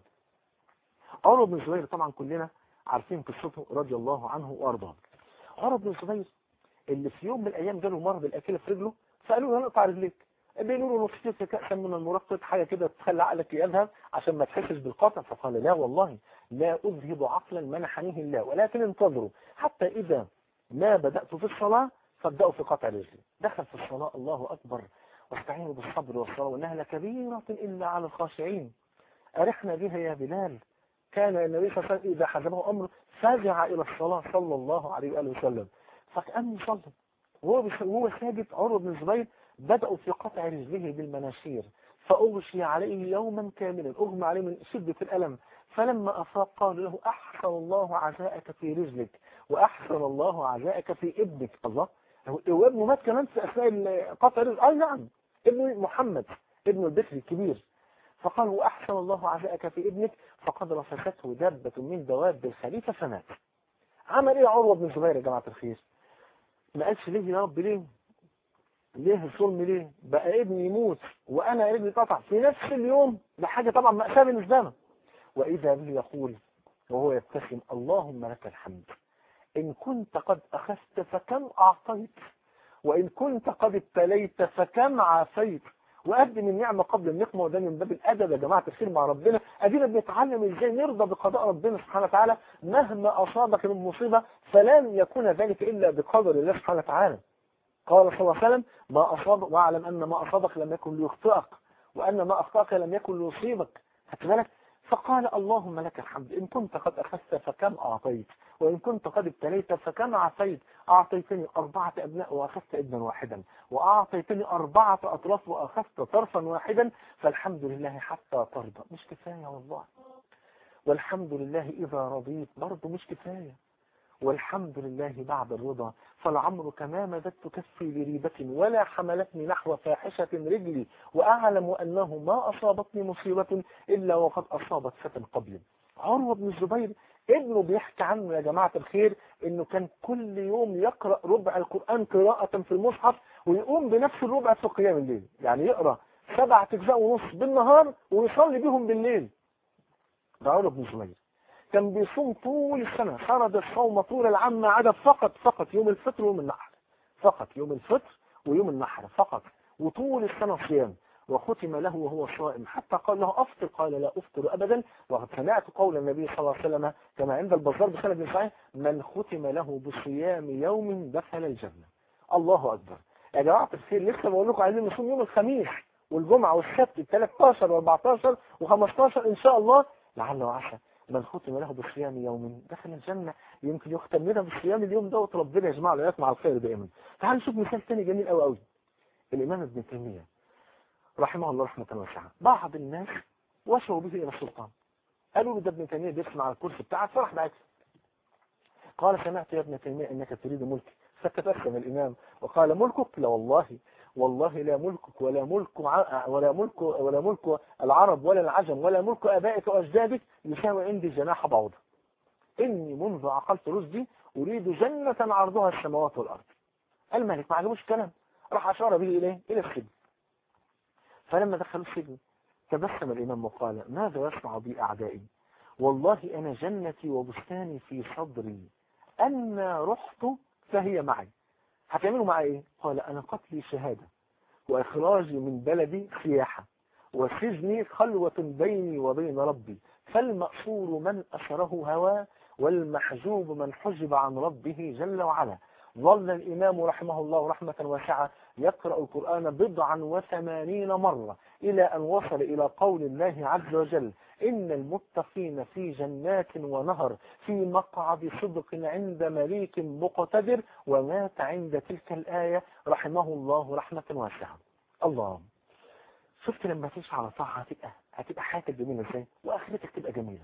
[SPEAKER 1] عمر بن الزبير طبعا كلنا عارفين قصته رضي الله عنه وارضاه عمر بن الزبير اللي في يوم من الايام جاله مرض الاكله في رجله فقالوا له نقطع رجليك بيقولوا له نصيص كأسا من المرقد حاجة كده تخلي عقلك يذهب عشان ما تحسش بالقطع فقال لا والله لا أذهب عقلا منحنيه الله ولكن انتظروا حتى إذا ما بدأت في الصلاة فابدأوا في قطع رجلي دخل في الصلاة الله أكبر واستعينوا بالصبر والصلاة وإنها لكبيرة إلا على الخاشعين أرحنا بها يا بلال كان النبي صلى الله عليه وسلم إذا حزبه أمر فزع إلى الصلاة صلى الله عليه وآله وسلم فكأنه صلى وهو بس- وهو ساجد عروة بن الزبير بدأوا في قطع رجله بالمناشير فأغشي عليه يوما كاملا أغمى عليه من شدة الألم فلما أفاق قال له أحسن الله عزاءك في رجلك وأحسن الله عزاءك في ابنك الله هو هو ابنه مات كمان في أثناء ال- قطع رجل أي نعم ابن محمد ابن البكر الكبير فقال وأحسن الله عزاءك في ابنك فقد رفسته دابة من دواب الخليفة فمات عمل ايه عروة بن الزبير يا جماعة الخير ما قالش ليه يا رب ليه ليه الظلم ليه بقى ابني يموت وانا رجلي قطع في نفس اليوم ده حاجة طبعا مأساة بالنسبة له واذا به يقول وهو يبتسم اللهم لك الحمد ان كنت قد اخذت فكم اعطيت وان كنت قد ابتليت فكم عافيت وقدم النعمة قبل النقمة وده من باب الأدب يا جماعة الخير مع ربنا أدينا بنتعلم إزاي نرضى بقضاء ربنا سبحانه وتعالى مهما أصابك من مصيبة فلن يكون ذلك إلا بقدر الله سبحانه وتعالى قال صلى الله عليه وسلم ما أصاب واعلم أن ما أصابك لم يكن ليخطئك وأن ما أخطأك لم يكن ليصيبك خدت بالك فقال اللهم لك الحمد إن كنت قد أخذت فكم أعطيت وإن كنت قد ابتليت فكم عافيت أعطيتني أربعة أبناء وأخذت ابنا واحدا وأعطيتني أربعة أطراف وأخذت طرفا واحدا فالحمد لله حتى ترضى مش كفاية والله والحمد لله إذا رضيت برضه مش كفاية والحمد لله بعد الرضا فالعمر كما مددت كفي لريبة ولا حملتني نحو فاحشة رجلي وأعلم أنه ما أصابتني مصيبة إلا وقد أصابت فتى قبلي عروة بن الزبير ابنه بيحكي عنه يا جماعة الخير انه كان كل يوم يقرأ ربع القرآن قراءة في المصحف ويقوم بنفس الربع في قيام الليل يعني يقرأ سبعة اجزاء ونص بالنهار ويصلي بيهم بالليل ده عروة بن الزبير كان بيصوم طول السنة سرد الصوم طول العام ما عدا فقط فقط يوم الفطر ويوم النحر فقط يوم الفطر ويوم النحر فقط وطول السنة صيام وختم له وهو صائم حتى قال له أفطر قال لا أفطر أبدا وقد سمعت قول النبي صلى الله عليه وسلم كما عند البزار بسند صحيح من ختم له بصيام يوم دخل الجنة الله أكبر يا جماعة الخير لسه بقول لكم عايزين نصوم يوم الخميس والجمعة والسبت ال 13 و14 و15 إن شاء الله لعل وعسى من ختم له بصيام يوم دخل الجنة يمكن يختم لنا بصيام اليوم دوت ربنا يجمع له مع الخير دائما تعال نشوف مثال تاني جميل قوي قوي الإمام ابن تيمية رحمه الله رحمة واسعة بعض الناس وشوا به إلى السلطان قالوا له ده ابن تيمية بيسمع على الكرسي بتاعك فرح بعكس قال سمعت يا ابن تيمية انك تريد ملكي فتبسم الامام وقال ملكك لا والله والله لا ملكك ولا ملك ع- ولا ملك ولا ملك العرب ولا العجم ولا ملك ابائك واجدادك يساوي عندي جناح بعوضة اني منذ عقلت رشدي اريد جنة عرضها السماوات والارض الملك ما عجبوش الكلام راح اشار به اليه الى السجن فلما دخلوا السجن تبسم الامام وقال ماذا يصنع بي اعدائي والله انا جنتي وبستاني في صدري أنا رحت فهي معي هتعملوا معي ايه قال انا قتلي شهادة واخراجي من بلدي سياحة وسجني خلوة بيني وبين ربي فالمأسور من أسره هواه والمحجوب من حجب عن ربه جل وعلا ظل الإمام رحمه الله رحمة واسعة يقرأ القرآن بضعا وثمانين مرة إلى أن وصل إلى قول الله عز وجل إن المتقين في جنات ونهر في مقعد صدق عند مليك مقتدر ومات عند تلك الآية رحمه الله رحمة واسعة الله شفت لما تعيش على طاعة هتبقى هتبقى حياتك جميلة ازاي واخرتك تبقى جميلة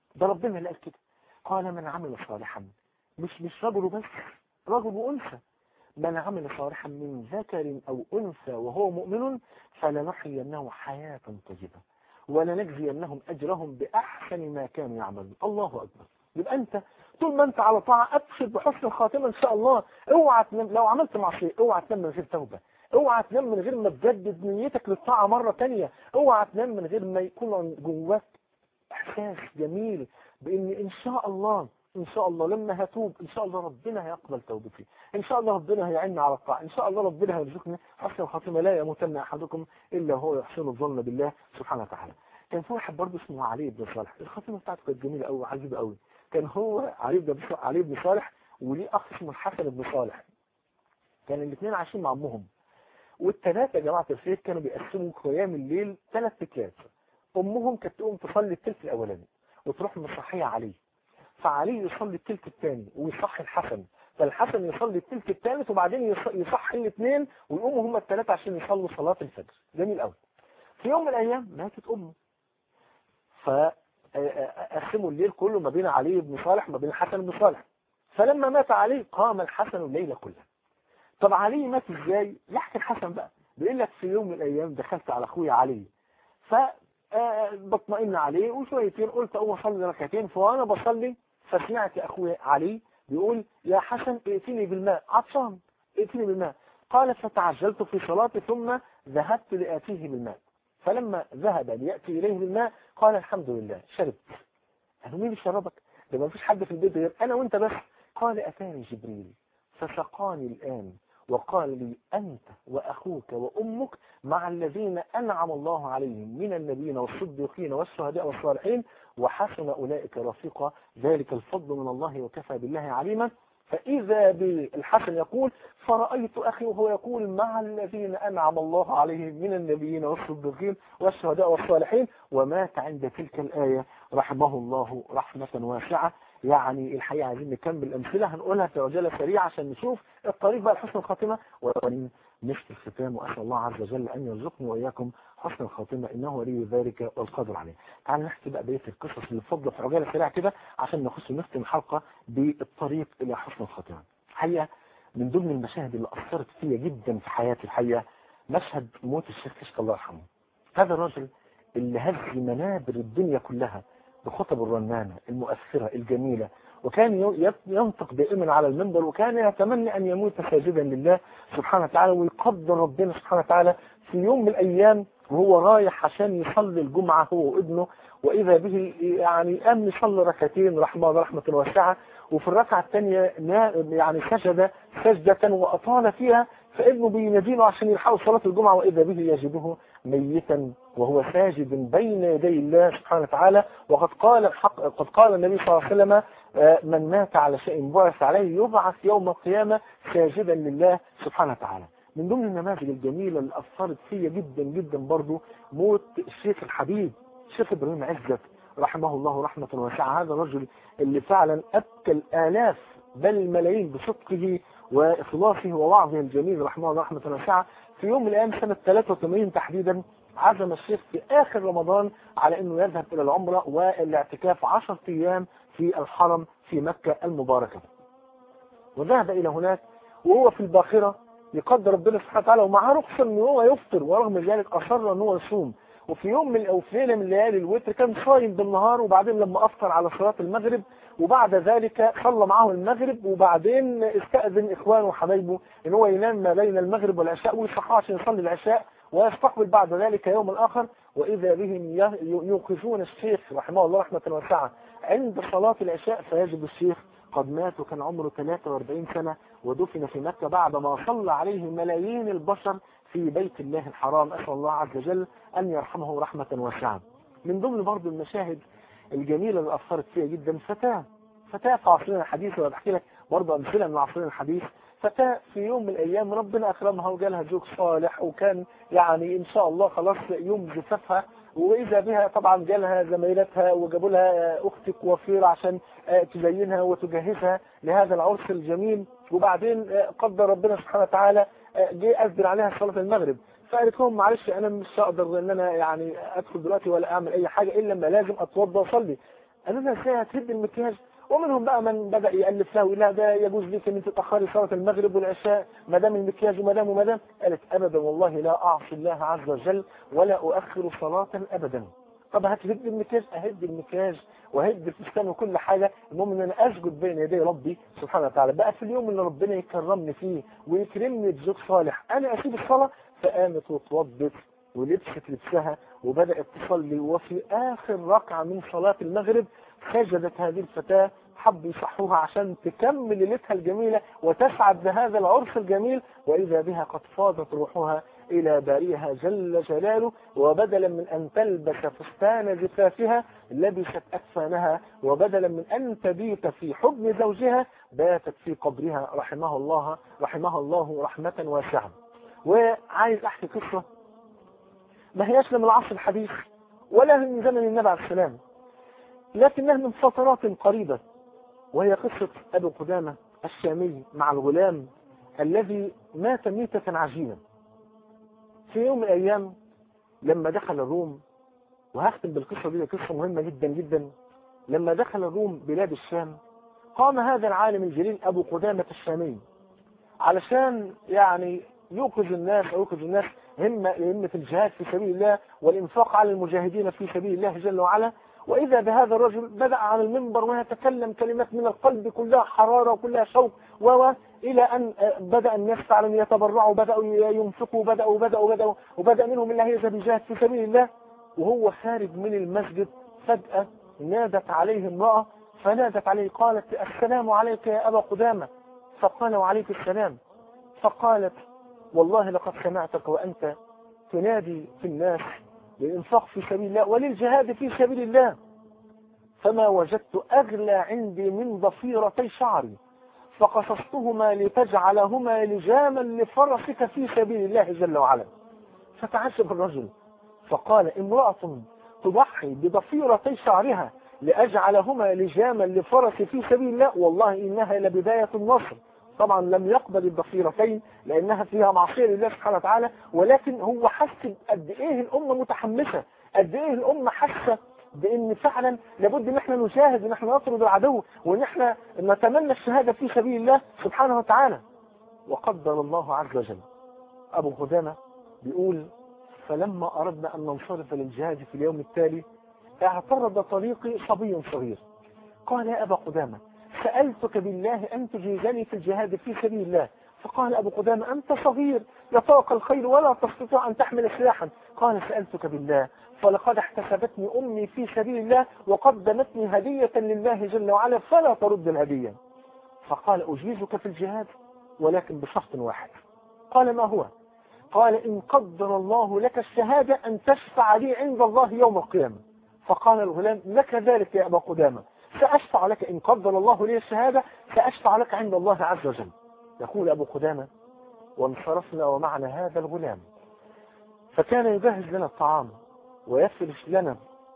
[SPEAKER 1] ده ربنا اللي قال كده قال من عمل صالحا مش مش رجل بس رجل وانثى من عمل صالحا من ذكر او انثى وهو مؤمن فلنحيينه حياه طيبه ولنجزينهم اجرهم باحسن ما كانوا يعملون الله اكبر يبقى انت طول ما انت على طاعه ابشر بحسن الخاتمه ان شاء الله اوعى تنام لو عملت معصيه اوعى تنام من غير توبه اوعى تنام من غير ما تجدد نيتك للطاعه مره ثانيه اوعى تنام من غير ما يكون جواك احساس جميل بان ان شاء الله ان شاء الله لما هتوب ان شاء الله ربنا هيقبل توبتي ان شاء الله ربنا هيعيني على الطاعه ان شاء الله ربنا هيرزقني حسن الخاتمه لا يموتن احدكم الا وهو يحسن الظن بالله سبحانه وتعالى كان في واحد برضه اسمه علي بن صالح الخاتمه بتاعته كانت جميله قوي وعجيبه قوي كان هو علي بن علي بن صالح وليه اخ اسمه الحسن بن صالح كان الاثنين عايشين مع امهم والثلاثه يا جماعه الخير كانوا بيقسموا قيام الليل ثلاث تكات امهم كانت تقوم تصلي الثلث الاولاني وتروح مصحيه عليه فعلي يصلي الثلث الثاني ويصحي الحسن فالحسن يصلي الثلث الثالث وبعدين يصحي الاثنين ويقوموا هم الثلاثه عشان يصلوا صلاه الفجر جميل قوي في يوم من الايام ماتت امه فقسموا الليل كله ما بين علي بن صالح وما بين الحسن بن صالح فلما مات علي قام الحسن الليل كله طب علي مات ازاي يحكي الحسن بقى بيقول لك في يوم من الايام دخلت على اخويا علي ف بطمئن عليه وشويتين قلت اقوم اصلي ركعتين فانا بصلي فسمعت اخويا علي بيقول يا حسن ائتني بالماء عطشان ائتني بالماء قال فتعجلت في صلاتي ثم ذهبت لاتيه بالماء فلما ذهب لياتي اليه بالماء قال الحمد لله شربت قالوا مين بيشربك ده ما فيش حد في البيت غير انا وانت بس قال اتاني جبريل فسقاني الان وقال لي أنت وأخوك وأمك مع الذين أنعم الله عليهم من النبيين والصديقين والشهداء والصالحين وحسن أولئك رفيقا ذلك الفضل من الله وكفى بالله عليما فإذا بالحسن يقول فرأيت أخي وهو يقول مع الذين أنعم الله عليهم من النبيين والصديقين والشهداء والصالحين ومات عند تلك الآية رحمه الله رحمة واسعة يعني الحقيقة عايزين نكمل الأمثلة هنقولها في عجالة سريعة عشان نشوف الطريق بقى لحسن الخاتمة وأن نشت الختام وأسأل الله عز وجل أن يرزقني وإياكم حسن الخاتمة إنه ولي ذلك والقدر عليه تعالوا نحكي بقى بقية القصص اللي فضل في عجالة سريعة كده عشان نخش نختم الحلقة بالطريق إلى حسن الخاتمة الحقيقة من ضمن المشاهد اللي أثرت فيا جدا في حياتي الحقيقة مشهد موت الشيخ كشك الله يرحمه هذا الرجل اللي هز منابر الدنيا كلها بخطب الرنانة المؤثرة الجميلة وكان ينطق دائما على المنبر وكان يتمنى أن يموت ساجدا لله سبحانه وتعالى ويقدر ربنا سبحانه وتعالى في يوم من الأيام وهو رايح عشان يصلي الجمعة هو وابنه وإذا به يعني قام يصلي ركعتين رحمة رحمة واسعة وفي الركعة الثانية يعني سجد سجدة وأطال فيها فابنه بيناديله عشان يلحقوا صلاة الجمعة وإذا به يجده ميتا وهو ساجد بين يدي الله سبحانه وتعالى وقد قال الحق قد قال النبي صلى الله عليه وسلم من مات على شيء بعث عليه يبعث يوم القيامة ساجدا لله سبحانه وتعالى من ضمن النماذج الجميلة اللي أثرت فيا جدا جدا برضو موت الشيخ الحبيب الشيخ إبراهيم عزت رحمه الله رحمة واسعة هذا الرجل اللي فعلا أبكى الآلاف بل الملايين بصدقه وإخلاصه ووعظه الجميل رحمه الله رحمة واسعة في يوم من الأيام سنة 83 تحديدا عزم الشيخ في آخر رمضان على أنه يذهب إلى العمرة والاعتكاف 10 أيام في الحرم في مكة المباركة وذهب إلى هناك وهو في الباخرة يقدر ربنا سبحانه وتعالى ومعاه رخصة أن هو يفطر ورغم ذلك أصر أن هو يصوم وفي يوم من أو في ليلة من ليالي الوتر كان صايم بالنهار وبعدين لما أفطر على صلاة المغرب وبعد ذلك صلى معه المغرب وبعدين استأذن إخوانه وحبايبه إن هو ينام ما بين المغرب والعشاء ويصحى عشان يصلي العشاء ويستقبل بعد ذلك يوم آخر وإذا بهم يوقفون الشيخ رحمه الله رحمة واسعة عند صلاة العشاء فيجد الشيخ قد مات وكان عمره 43 سنة ودفن في مكة بعد ما صلى عليه ملايين البشر في بيت الله الحرام أسأل الله عز وجل أن يرحمه رحمة واسعة من ضمن برضه المشاهد الجميلة اللي أثرت فيها جدا فتاة فتاة في عصرنا الحديث وأنا بحكي لك برضه أمثلة من عصرنا الحديث فتاة في يوم من الأيام ربنا أكرمها وجالها زوج صالح وكان يعني إن شاء الله خلاص يوم زفافها وإذا بها طبعا جالها زميلتها وجابوا لها أختك وفيرة عشان تزينها وتجهزها لهذا العرس الجميل وبعدين قدر ربنا سبحانه وتعالى جه أذن عليها صلاة المغرب فقالت لهم معلش أنا مش هقدر إن أنا يعني أدخل دلوقتي ولا أعمل أي حاجة إلا لما لازم أتوضى وأصلي قالوا لها ازاي هتهد المكياج ومنهم بقى من بدا يالف له لا ده يجوز لك ان انت تاخري صلاه المغرب والعشاء ما دام المكياج وما دام وما دام قالت ابدا والله لا اعصي الله عز وجل ولا اؤخر صلاه ابدا طب هتهد المكياج اهد المكياج وهد الفستان وكل حاجه المهم ان انا اسجد بين يدي ربي سبحانه وتعالى بقى في اليوم اللي ربنا يكرمني فيه ويكرمني بزوج صالح انا اسيب الصلاه فقامت واتوضت ولبست لبسها وبدات تصلي وفي اخر ركعه من صلاه المغرب سجدت هذه الفتاه حبوا يصحوها عشان تكمل ليلتها الجميلة وتسعد بهذا العرس الجميل وإذا بها قد فاضت روحها إلى باريها جل جلاله وبدلا من أن تلبس فستان زفافها لبست أكفانها وبدلا من أن تبيت في حضن زوجها باتت في قبرها رحمه الله رحمها الله رحمة واسعة وعايز أحكي قصة ما هياش من العصر الحديث ولا من زمن النبي عليه السلام لكنها من فترات قريبة وهي قصة أبو قدامة الشامي مع الغلام الذي مات ميتة عجيبة في يوم من الأيام لما دخل الروم وهختم بالقصة دي قصة مهمة جدا جدا لما دخل الروم بلاد الشام قام هذا العالم الجليل أبو قدامة الشامي علشان يعني يوقظ الناس أو يوقظ الناس همة همة الجهاد في سبيل الله والإنفاق على المجاهدين في سبيل الله جل وعلا وإذا بهذا الرجل بدأ على المنبر ويتكلم كلمات من القلب كلها حرارة وكلها شوق و إلى أن بدأ الناس فعلا يتبرعوا بدأوا ينفقوا بدأوا بدأوا بدأوا وبدأ منهم اللي هيذهب يجاهد في سبيل الله وهو خارج من المسجد فجأة نادت عليه امرأة فنادت عليه قالت السلام عليك يا أبا قدامة فقال وعليك السلام فقالت والله لقد سمعتك وأنت تنادي في الناس للإنفاق في سبيل الله وللجهاد في سبيل الله فما وجدت أغلى عندي من ضفيرتي شعري فقصصتهما لتجعلهما لجاما لفرسك في سبيل الله جل وعلا فتعجب الرجل فقال امرأة تضحي بضفيرتي شعرها لأجعلهما لجاما لفرس في سبيل الله والله إنها لبداية النصر طبعا لم يقبل الضفيرتين لانها فيها معصيه لله سبحانه وتعالى ولكن هو حس قد ايه الامه متحمسه قد ايه الامه حاسه بان فعلا لابد ان احنا نجاهد ان احنا نطرد العدو وان احنا نتمنى الشهاده في سبيل الله سبحانه وتعالى وقدر الله عز وجل ابو قدامه بيقول فلما اردنا ان ننصرف للجهاد في اليوم التالي اعترض طريقي صبي صغير قال يا ابا قدامه سألتك بالله أن تجيزني في الجهاد في سبيل الله فقال أبو قدامة أنت صغير يطاق الخير ولا تستطيع أن تحمل سلاحا قال سألتك بالله فلقد احتسبتني أمي في سبيل الله وقدمتني هدية لله جل وعلا فلا ترد الهدية فقال أجيزك في الجهاد ولكن بشرط واحد قال ما هو قال إن قدر الله لك الشهادة أن تشفع لي عند الله يوم القيامة فقال الغلام لك ذلك يا أبا قدامة سأشفع لك إن قدر الله لي الشهادة سأشفع لك عند الله عز وجل يقول أبو قدامة وانصرفنا ومعنا هذا الغلام فكان يجهز لنا الطعام ويفرش لنا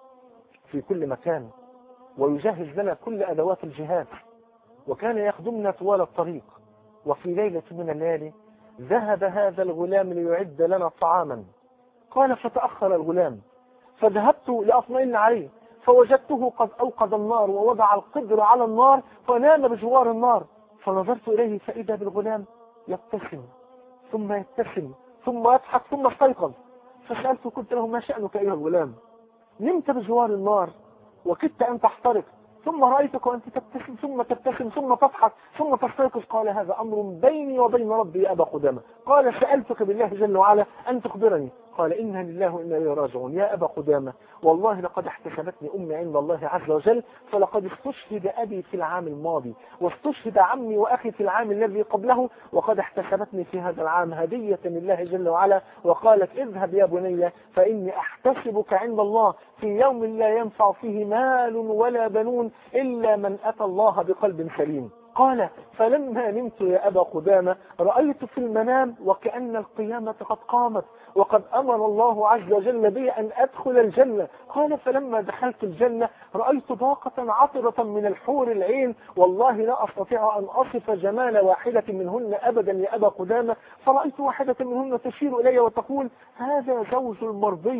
[SPEAKER 1] في كل مكان ويجهز لنا كل أدوات الجهاد وكان يخدمنا طوال الطريق وفي ليلة من الليالي ذهب هذا الغلام ليعد لنا طعاما قال فتأخر الغلام فذهبت لأطمئن عليه فوجدته قد أوقد النار ووضع القدر على النار ونام بجوار النار فنظرت إليه فإذا بالغلام يبتسم ثم يبتسم ثم يضحك ثم استيقظ فسألته قلت له ما شأنك أيها الغلام نمت بجوار النار وكدت أن تحترق ثم رأيتك وأنت تبتسم ثم تبتسم ثم تضحك ثم تستيقظ قال هذا أمر بيني وبين ربي يا أبا قدامة قال سألتك بالله جل وعلا أن تخبرني قال إنا لله وإنا إليه راجعون يا أبا قدامة والله لقد احتسبتني أمي عند الله عز وجل فلقد استشهد أبي في العام الماضي واستشهد عمي وأخي في العام الذي قبله وقد احتسبتني في هذا العام هدية لله جل وعلا وقالت اذهب يا بني فإني أحتسبك عند الله في يوم لا ينفع فيه مال ولا بنون إلا من أتى الله بقلب سليم قال فلما نمت يا أبا قدامة رأيت في المنام وكأن القيامة قد قامت وقد أمر الله عز وجل بي أن أدخل الجنة قال فلما دخلت الجنة رأيت باقة عطرة من الحور العين والله لا أستطيع أن أصف جمال واحدة منهن أبدا يا أبا قدامة فرأيت واحدة منهن تشير إلي وتقول هذا زوج المرضية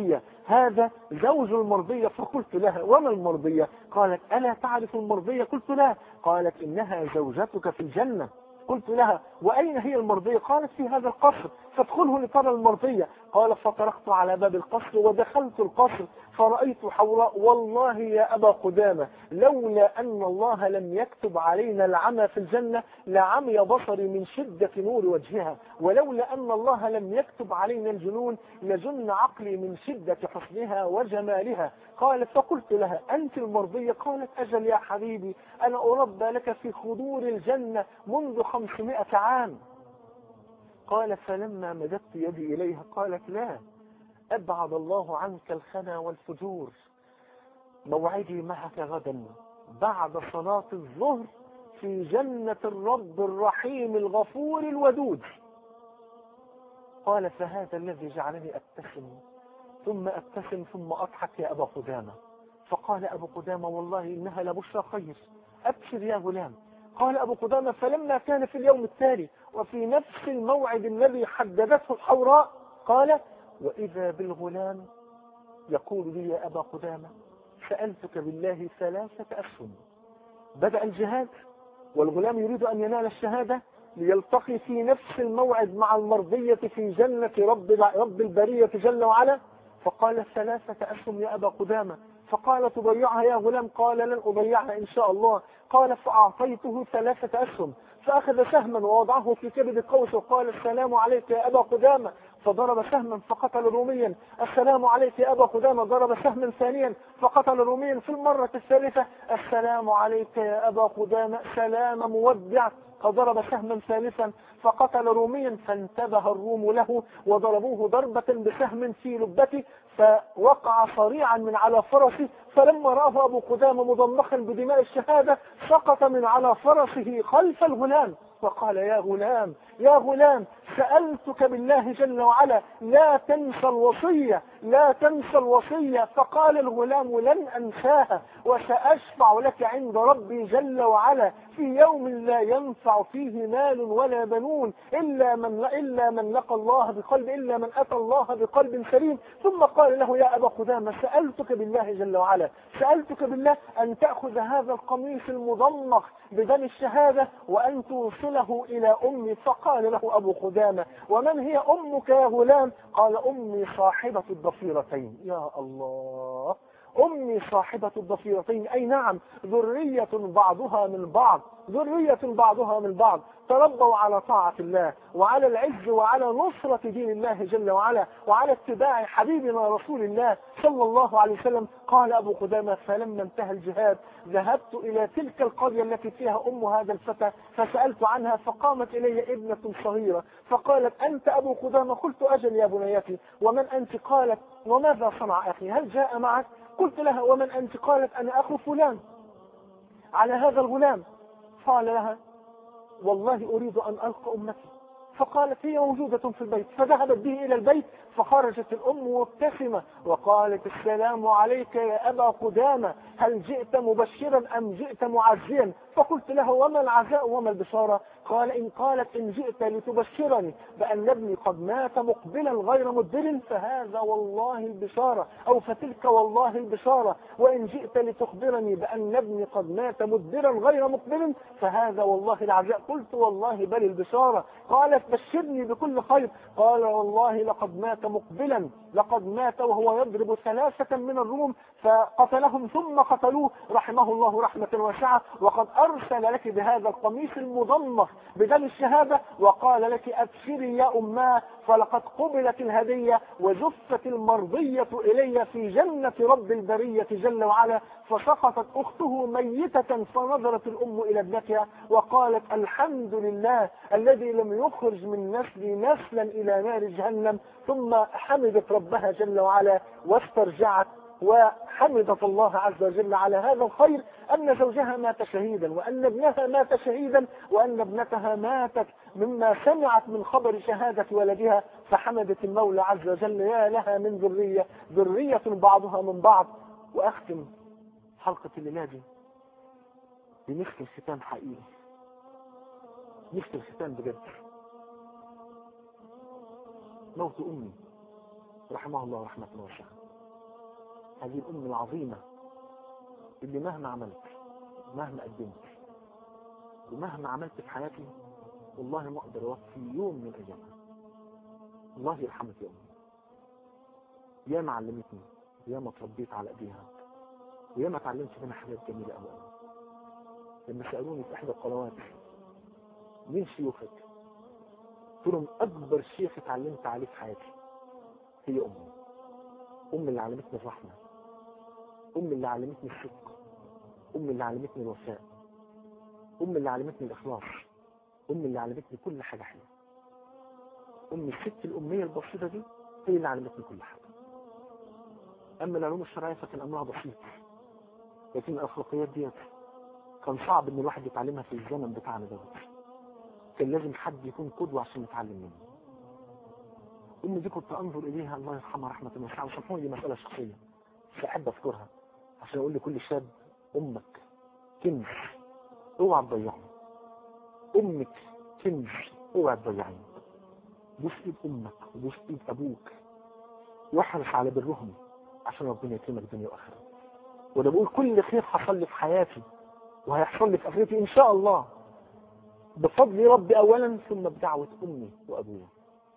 [SPEAKER 1] هذا زوج المرضية فقلت لها وما المرضية قالت ألا تعرف المرضية قلت لا قالت إنها زوجتك في الجنة قلت لها وأين هي المرضية قالت في هذا القصر فادخله لترى المرضية قال فطرقت على باب القصر ودخلت القصر فرأيت حوراء والله يا أبا قدامة لولا أن الله لم يكتب علينا العمى في الجنة لعمي بصري من شدة نور وجهها ولولا أن الله لم يكتب علينا الجنون لجن عقلي من شدة حسنها وجمالها قالت فقلت لها أنت المرضية قالت أجل يا حبيبي أنا أربى لك في خدور الجنة منذ خمسمائة عام قال فلما مددت يدي إليها قالت لا أبعد الله عنك الخنا والفجور موعدي معك غدا بعد صلاة الظهر في جنة الرب الرحيم الغفور الودود قال فهذا الذي جعلني أبتسم ثم أبتسم ثم أضحك يا أبا قدامة فقال أبو قدامة والله إنها لبشرى خير أبشر يا غلام قال أبو قدامة فلما كان في اليوم التالي وفي نفس الموعد الذي حددته الحوراء قال وإذا بالغلام يقول لي يا أبا قدامة سألتك بالله ثلاثة أشهر بدأ الجهاد والغلام يريد أن ينال الشهادة ليلتقي في نفس الموعد مع المرضية في جنة رب, رب البرية جل وعلا فقال ثلاثة أشهر يا أبا قدامة فقال تضيعها يا غلام قال لن أضيعها إن شاء الله قال فأعطيته ثلاثة أسهم فأخذ سهما ووضعه في كبد القوس وقال السلام عليك يا أبا قدامة فضرب سهما فقتل روميا السلام عليك يا أبا قدامة ضرب سهما ثانيا فقتل روميا في المرة الثالثة السلام عليك يا أبا قدامة سلام مودع فضرب سهما ثالثا فقتل روميا فانتبه الروم له وضربوه ضربة بسهم في لبته فوقع صريعا من على فرسه فلما رآه أبو قدامة مضمخا بدماء الشهادة سقط من على فرسه خلف الغلام فقال يا غلام يا غلام سألتك بالله جل وعلا لا تنسى الوصية لا تنسى الوصية فقال الغلام لن أنساها وسأشفع لك عند ربي جل وعلا في يوم لا ينفع فيه مال ولا بنون إلا من إلا من لقى الله بقلب إلا من أتى الله بقلب سليم ثم قال له يا أبا قدامة سألتك بالله جل وعلا سألتك بالله أن تأخذ هذا القميص المضمخ بدم الشهادة وأن توصله إلى أمي فقال له أبو قدامة ومن هي أمك يا غلام قال أمي صاحبة الضفيرتين يا الله أمي صاحبة الضفيرتين أي نعم ذرية بعضها من بعض ذرية بعضها من بعض تربوا على طاعة الله وعلى العز وعلى نصرة دين الله جل وعلا وعلى اتباع حبيبنا رسول الله صلى الله عليه وسلم قال أبو قدامة فلما انتهى الجهاد ذهبت إلى تلك القرية التي فيها أم هذا الفتى فسألت عنها فقامت إلي ابنة صغيرة فقالت أنت أبو قدامة قلت أجل يا بنيتي ومن أنت قالت وماذا صنع أخي هل جاء معك قلت لها ومن أنت قالت أنا أخو فلان على هذا الغلام قال لها والله أريد أن ألقى أمتي فقالت هي موجودة في البيت فذهبت به إلى البيت فخرجت الأم مبتسمة وقالت السلام عليك يا أبا قدامة هل جئت مبشرا أم جئت معزيا فقلت له وما العزاء وما البشارة قال إن قالت إن جئت لتبشرني بأن ابني قد مات مقبلا غير مدبر فهذا والله البشارة أو فتلك والله البشارة وإن جئت لتخبرني بأن ابني قد مات مدبرا غير مقبل فهذا والله العزاء قلت والله بل البشارة قالت بشرني بكل خير قال والله لقد مات مقبلا لقد مات وهو يضرب ثلاثة من الروم فقتلهم ثم قتلوه رحمه الله رحمة واسعة وقد أرسل لك بهذا القميص المضمخ بدم الشهادة وقال لك أبشري يا أماه فلقد قبلت الهدية وزفت المرضية إلي في جنة رب البرية جل وعلا فسقطت أخته ميتة فنظرت الأم إلى ابنتها وقالت الحمد لله الذي لم يخرج من نسلي نسلا إلى نار جهنم ثم حمدت ربها جل وعلا واسترجعت وحمدت الله عز وجل على هذا الخير أن زوجها مات شهيدا وأن ابنها مات شهيدا وأن ابنتها ماتت مما سمعت من خبر شهادة ولدها فحمدت المولى عز وجل يا لها من ذرية ذرية بعضها من بعض وأختم حلقة الليلة دي بمسك الختام حقيقي مسك الختام بجد موت أمي رحمه الله رحمة الله واسعة هذه الأم العظيمة اللي مهما عملت مهما قدمت ومهما عملت في حياتي والله ما أقدر أوفي يوم من أيامها الله يرحمك يا أمي يا ما علمتني يا ما تربيت على ايديها ويا ما اتعلمت منها حاجات جميله قوي لما سالوني في احدى القنوات مين شيوخك؟ قلت لهم اكبر شيخ اتعلمت عليه في حياتي هي امي امي اللي علمتني الرحمه امي اللي علمتني الصدق امي اللي علمتني الوفاء امي اللي علمتني الاخلاص امي اللي علمتني كل حاجه حلوه امي الست الاميه البسيطه دي هي اللي علمتني كل حاجه أما العلوم الشرعية فكان أمرها بسيط لكن الأخلاقيات ديت كان صعب إن الواحد يتعلمها في الزمن بتاعنا دوت كان لازم حد يكون قدوة عشان يتعلم منه أمي دي كنت أنظر إليها الله يرحمها رحمة واسعة وسامحوني دي مسألة شخصية مش أحب أذكرها عشان أقول لكل شاب أمك كنز اوعى تضيعه أمك كنز اوعى تضيعيه بوس إيد أمك وبوس إيد أبوك واحرص على برهم عشان ربنا يكرمك دنيا واخره وانا بقول كل خير حصل لي في حياتي وهيحصل لي في اخرتي ان شاء الله بفضل ربي اولا ثم بدعوه امي وابويا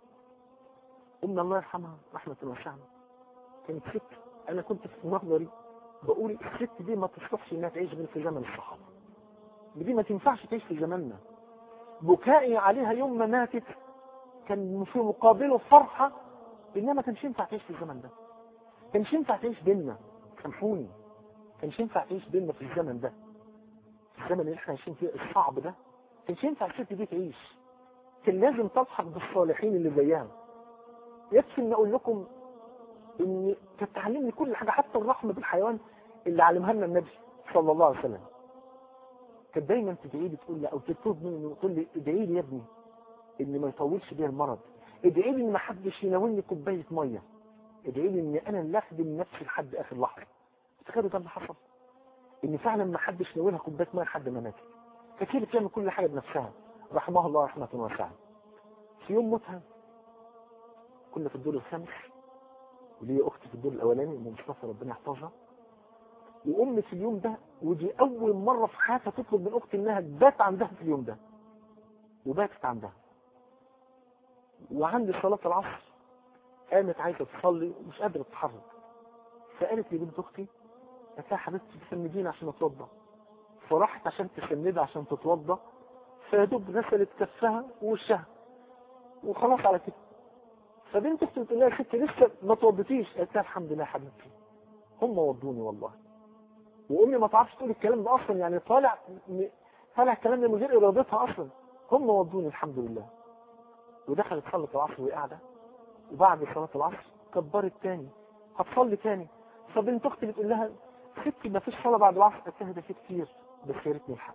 [SPEAKER 1] امي الله يرحمها رحمه واسعه كانت ست انا كنت في نظري بقول الست دي ما تصلحش انها تعيش غير في زمن الصحابه دي ما تنفعش تعيش في زماننا بكائي عليها يوم ما ماتت كان في مقابله فرحه انما ما كانش ينفع تعيش في الزمن ده كانش ينفع تعيش بينا سامحوني كانش ينفع تعيش بينا في الزمن ده في الزمن اللي احنا عايشين فيه الصعب ده كانش ينفع الست دي تعيش كان لازم تلحق بالصالحين اللي زيها يكفي ان اقول لكم ان كانت تعلمني كل حاجه حتى الرحمه بالحيوان اللي علمها لنا النبي صلى الله عليه وسلم كانت دايما تدعي لي تقول لي او تطلب مني تقول لي ادعي لي يا ابني ان ما يطولش بيا المرض ادعي لي ان ما حدش يناولني كوبايه ميه ادعي لي ان انا اللي اخدم نفسي لحد اخر لحظه تخيلوا ده اللي حصل ان فعلا ما حدش ناولها كوبايه ميه لحد ما ماتت كانت هي بتعمل كل حاجه بنفسها رحمها الله رحمه واسعه في يوم موتها كنا في الدور الخامس وليا اختي في الدور الاولاني ام مصطفى ربنا يحفظها وامي في اليوم ده ودي اول مره في حياتها تطلب من اختي انها تبات عندها في اليوم ده وباتت عندها وعند صلاه العصر قامت عايزه تصلي ومش قادره تتحرك فقالت لي بنت اختي قالت لها حبيبتي تسنديني عشان اتوضى فراحت عشان تسندها عشان تتوضى فيدوب غسلت كفها ووشها وخلاص على كده فبنت اختي بتقول لها يا ستي لسه ما توضيتيش قالت لها الحمد لله حبيبتي هم وضوني والله وامي ما تعرفش تقول الكلام ده اصلا يعني طالع طالع الكلام ده من غير ارادتها اصلا هم وضوني الحمد لله ودخلت صلت العصر وهي قاعده وبعد صلاة العصر كبرت تاني هتصلي تاني فبنت اختي بتقول لها ستي ما فيش صلاة بعد العصر قالت لها ده في كتير بس يا ريتني الحق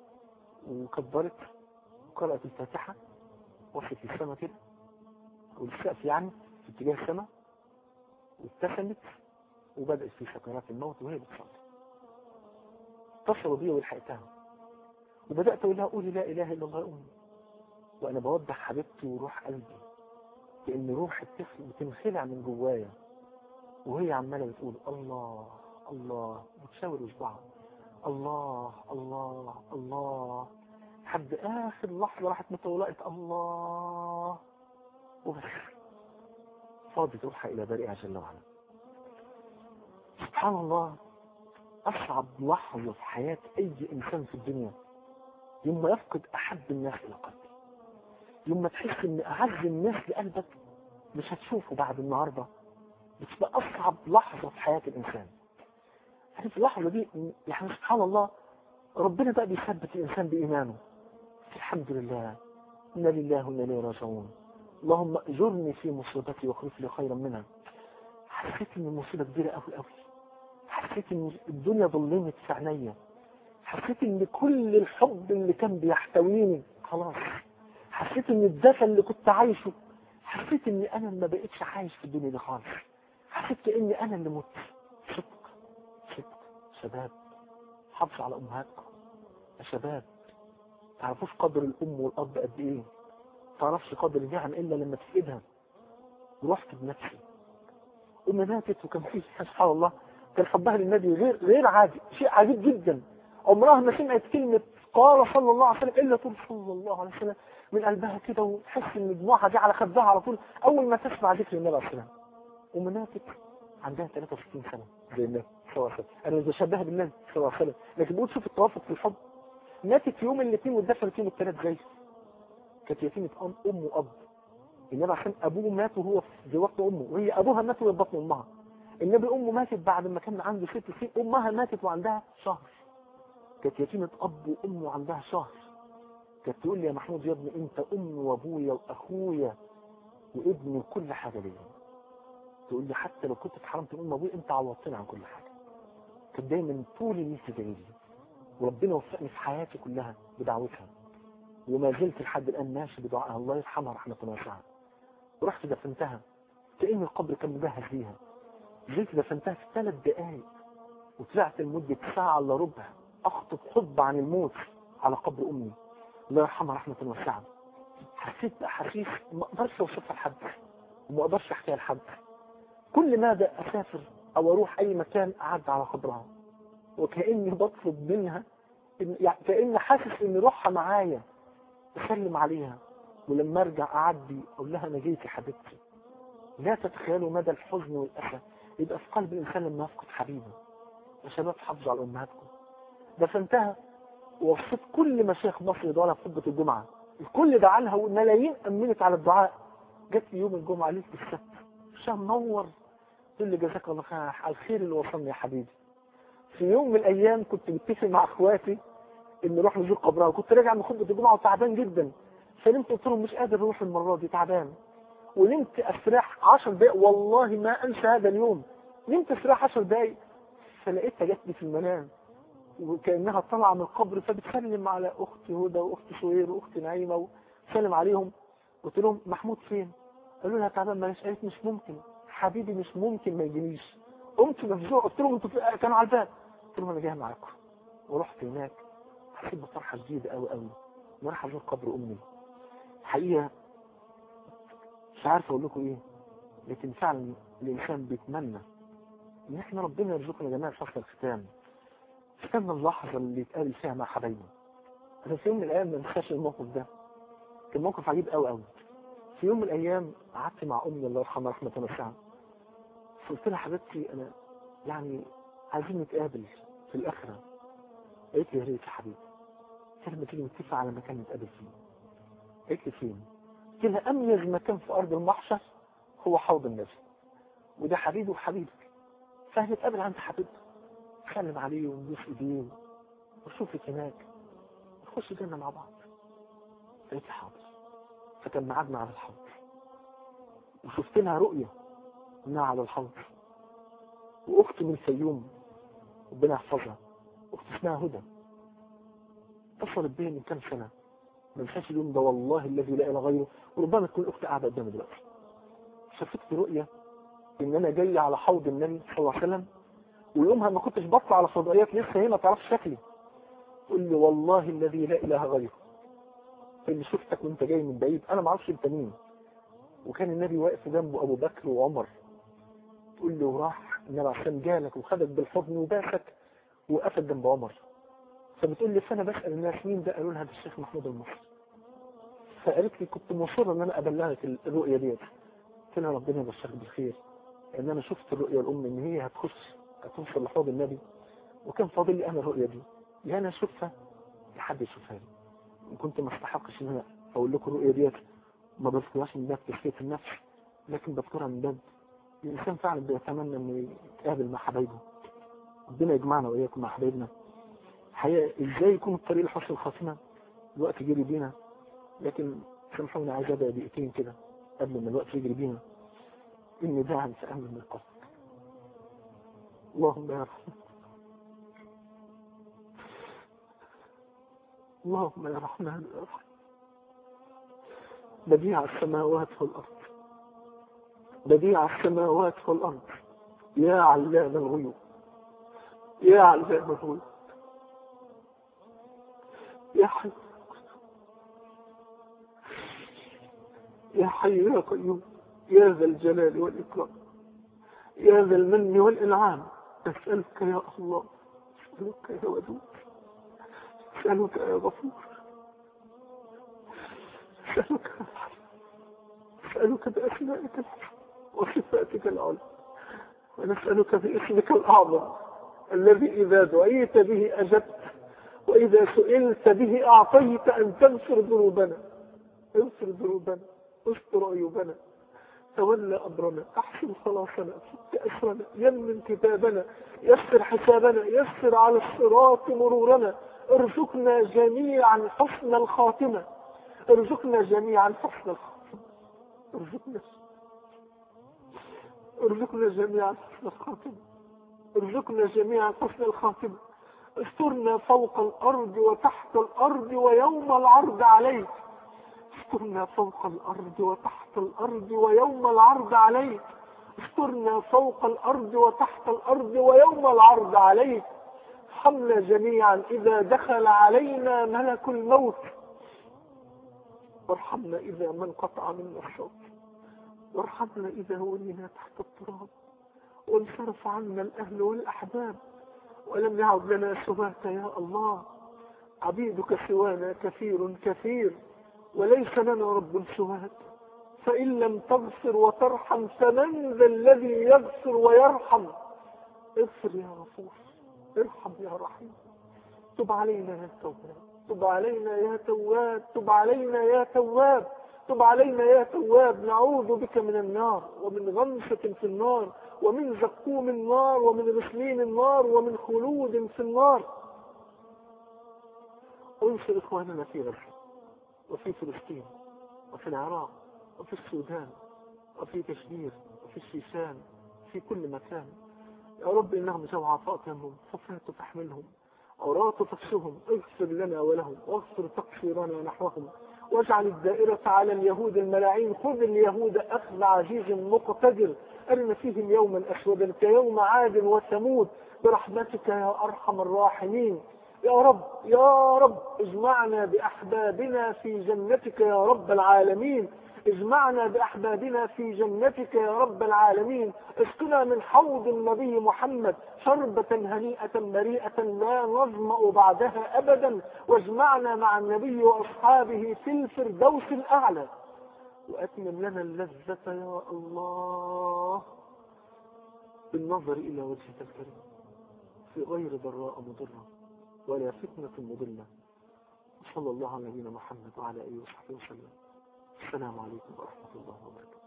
[SPEAKER 1] وكبرت وقرأت الفاتحة وصلت للسما كده والسقف يعني في اتجاه السما وابتسمت وبدأت في سكرات الموت وهي بتصلي اتصلوا بي ولحقتها وبدأت أقول لها قولي لا إله إلا الله أمي وأنا بوضح حبيبتي وروح قلبي لأن روح الطفل بتنخلع من جوايا وهي عمالة بتقول الله الله بتشاور إصبعها الله الله الله لحد آخر لحظة راحت متولقت الله وبس فاضت روحها إلى بارئها جل وعلا سبحان الله أصعب لحظة في حياة أي إنسان في الدنيا يوم ما يفقد أحب الناس إلى قلبه يوم ما تحس إن أعز الناس لقلبك مش هتشوفه بعد النهاردة بتبقى أصعب لحظة في حياة الإنسان يعني في اللحظة دي يعني سبحان الله ربنا بقى بيثبت الإنسان بإيمانه الحمد لله إنا لله وإنا إليه راجعون اللهم اجرني في مصيبتي واخلف لي خيرا منها حسيت ان المصيبه كبيره قوي قوي حسيت ان الدنيا ظلمت في عينيا حسيت ان كل الحب اللي كان بيحتويني خلاص حسيت ان الدفى اللي كنت عايشه حسيت ان انا ما بقتش عايش في الدنيا دي خالص حسيت كاني انا اللي مت صدق صدق شباب حافظوا على امهاتكم يا شباب تعرفوش قدر الام والاب قد ايه تعرفش قدر النعم الا لما تفقدها ورحت بنفسي امي ماتت وكان في سبحان الله
[SPEAKER 2] كان حبها للنبي غير غير عادي شيء عجيب جدا عمرها ما سمعت كلمة قال صلى الله عليه وسلم إلا تقول صلى الله عليه وسلم من قلبها كده وتحس ان دموعها دي على خدها على طول أول ما تسمع ذكر النبي عليه السلام ومنافق عندها 63 سنة زي النبي صلى الله عليه وسلم أنا مش بشبهها بالنبي صلى الله عليه وسلم لكن بقول شوف التوافق في الحب ماتت في يوم الاثنين واتدفنت يوم الثلاث زي كانت يتيمة أم أم وأب النبي عشان أبوه مات وهو في وقت أمه وهي أبوها مات وهي في بطن أمها النبي أمه ماتت بعد ما كان عنده ست سنين أمها ماتت وعندها شهر كانت يتيمة أب وأم وعندها شهر كانت تقول لي يا محمود يا ابني أنت أمي وأبويا وأخويا وابني وكل حاجة ليا تقول لي حتى لو كنت اتحرمت من أم وأبويا أنت عوضتني عن كل حاجة كانت دايما طول الناس تدعي لي وربنا وفقني في حياتي كلها بدعوتها وما زلت لحد الآن ماشي بدعائها الله يرحمها رحمة واسعة ورحت دفنتها كأن القبر كان مجهز ليها نزلت دفنتها في ثلاث دقايق وطلعت لمدة ساعة الا ربع أخطب خطبة عن الموت على قبر أمي الله يرحمها رحمة واسعة حسيت بأحاسيس ما أقدرش أوصفها لحد وما أقدرش أحكيها لحد كل ما ده أسافر أو أروح أي مكان أعد على قبرها وكأني بطلب منها إن يعني كأني حاسس إن روحها معايا أسلم عليها ولما أرجع أعدي أقول لها أنا جيت يا حبيبتي لا تتخيلوا مدى الحزن والأسى يبقى في قلب الإنسان لما يفقد حبيبه يا شباب حافظوا على أمهاتكم دفنتها ووصيت كل مشايخ مصر يدعوا لها في خطبة الجمعة الكل دعا لها والملايين أمنت على الدعاء جت لي يوم الجمعة ليلة السبت شهر منور تقول لي جزاك الله خير على الخير اللي وصلني يا حبيبي في يوم من الأيام كنت متفق مع إخواتي إن نروح نزور قبرها وكنت راجع من خطبة الجمعة وتعبان جدا فنمت قلت لهم مش قادر اروح المرة دي تعبان ونمت استراح 10 دقايق والله ما انسى هذا اليوم نمت استراح 10 دقايق فلقيتها جت لي في المنام وكانها طالعه من القبر فبتسلم على اختي هدى واختي شوير واختي نعيمه وسلم عليهم قلت لهم محمود فين؟ قالوا لها تعبان ماليش قالت مش ممكن حبيبي مش ممكن ما يجينيش قمت مفزوع قلت لهم انتوا في- كانوا على الباب قلت لهم انا جاي معاكم ورحت هناك حسيت بفرحه جديده قوي قوي وراح ازور قبر امي حقيقه مش عارف اقول لكم ايه لكن فعلا الانسان بيتمنى ان احنا ربنا يرزقنا جميع فصل الختام استنى اللحظه اللي يتقابل فيها مع حبايبه انا في يوم من الايام ما انساش الموقف ده كان موقف عجيب قوي قوي في يوم من الايام قعدت مع امي الله يرحمها رحمه واسعه فقلت لها حبيبتي انا يعني عايزين نتقابل في الاخره قالت لي يا ريت يا حبيبي قلت لها لما تيجي نتفق على مكان نتقابل فيه قالت لي فين؟ قلت لها اميز مكان في ارض المحشر هو حوض النبي وده حبيبي وحبيبك فهنتقابل عند حبيبته نسلم عليه ونبوس ايديه واشوفك هناك نخش جنة مع بعض قالت لي حاضر فكان ميعادنا على الحوض وشفت لها رؤية انها على الحوض واختي من الفيوم ربنا يحفظها اختي اسمها هدى اتصلت بيا من كام سنه ما انساش اليوم ده والله الذي لا اله غيره وربما تكون اختي قاعده قدامي دلوقتي شافت لي رؤيه ان انا جاي على حوض النبي صلى الله عليه وسلم ويومها ما كنتش بطلع على فضائيات لسه هي ما تعرفش شكلي تقول لي والله الذي لا اله غيره اللي شفتك وانت جاي من بعيد انا ما اعرفش انت مين وكان النبي واقف جنبه ابو بكر وعمر تقول لي وراح النبي عشان جالك وخدك بالحضن وباسك وقفت جنب عمر فبتقول لي فانا بسال الناس مين ده قالوا لها ده الشيخ محمود المصري فقالت لي كنت مصر ان انا ابلغك الرؤيه ديت قلت لها ربنا يبشرك بالخير ان انا شفت الرؤيه الام ان هي هتخش هتوصل لحوض النبي وكان فاضل لي انا الرؤيه دي يا انا اشوفها يا حد يشوفها لي وكنت ما استحقش ان انا اقول لكم الرؤيه ديت ما بذكرهاش من باب تزكيه النفس لكن بذكرها من باب الانسان فعلا بيتمنى انه يتقابل مع حبايبه ربنا يجمعنا واياكم مع حبايبنا الحقيقه ازاي يكون الطريق لحسن الخاتمه الوقت جري بينا لكن سامحوني عايز ابدا دقيقتين كده قبل ما الوقت يجري بينا اني داعم في امن من قلبك اللهم يا رحمن اللهم يا رحمن يا رحمن بديع السماوات والارض بديع السماوات والارض يا علام الغيوب يا علام الغيوب يا حي يا حي يا قيوم يا ذا الجلال والإكرام يا ذا المن والإنعام نسألك يا الله نسألك يا ودود نسألك يا غفور نسألك يا رحيم نسألك بأسمائك الحسنى وصفاتك العلى ونسألك باسمك الأعظم الذي إذا دعيت به أجبت وإذا سئلت به أعطيت أن تغفر ذنوبنا اغفر ذنوبنا استر عيوبنا تولى أمرنا أحسن خلاصنا فك أسرنا يمن كتابنا يسر حسابنا يسر على الصراط مرورنا ارزقنا جميعا حسن الخاتمة ارزقنا جميعا حسن الخاتمة ارزقنا ارزقنا جميعا حسن الخاتمة ارزقنا جميعا حسن الخاتمة استرنا فوق الأرض وتحت الأرض ويوم العرض عليك استرنا فوق الأرض وتحت الأرض ويوم العرض عليك استرنا فوق الأرض وتحت الأرض ويوم العرض عليك ارحمنا جميعا إذا دخل علينا ملك الموت وارحمنا إذا ما انقطع منا الصوت وارحمنا إذا ولينا تحت التراب وانصرف عنا الأهل والأحباب ولم يعد لنا سواك يا الله عبيدك سوانا كثير كثير وليس لنا رب سواك فإن لم تغفر وترحم فمن ذا الذي يغفر ويرحم اغفر يا غفور ارحم يا رحيم تب علينا يا تواب تب علينا يا تواب تب علينا يا تواب تب علينا يا تواب نعوذ بك من النار ومن غمسة في النار ومن زقوم النار ومن غسلين النار ومن خلود في النار انصر اخواننا في غزة وفي فلسطين وفي العراق وفي السودان وفي كشمير وفي الشيشان في كل مكان يا رب إنهم جوع فاطمهم صفات تحملهم عراة تكسهم اغفر لنا ولهم واغفر تقصيرنا نحوهم واجعل الدائرة على اليهود الملاعين خذ اليهود أخذ عزيز مقتدر أرنا فيهم يوما أسودا كيوم عاد وثمود برحمتك يا أرحم الراحمين يا رب يا رب اجمعنا بأحبابنا في جنتك يا رب العالمين اجمعنا بأحبابنا في جنتك يا رب العالمين اسقنا من حوض النبي محمد شربة هنيئة مريئة لا نظمأ بعدها أبدا واجمعنا مع النبي وأصحابه في الفردوس الأعلى وأتمم لنا اللذة يا الله بالنظر إلى وجهك الكريم في غير ضراء مضرة ولا فتنة مضلة صلى الله على نبينا محمد وعلى آله وصحبه وسلم السلام عليكم ورحمة الله وبركاته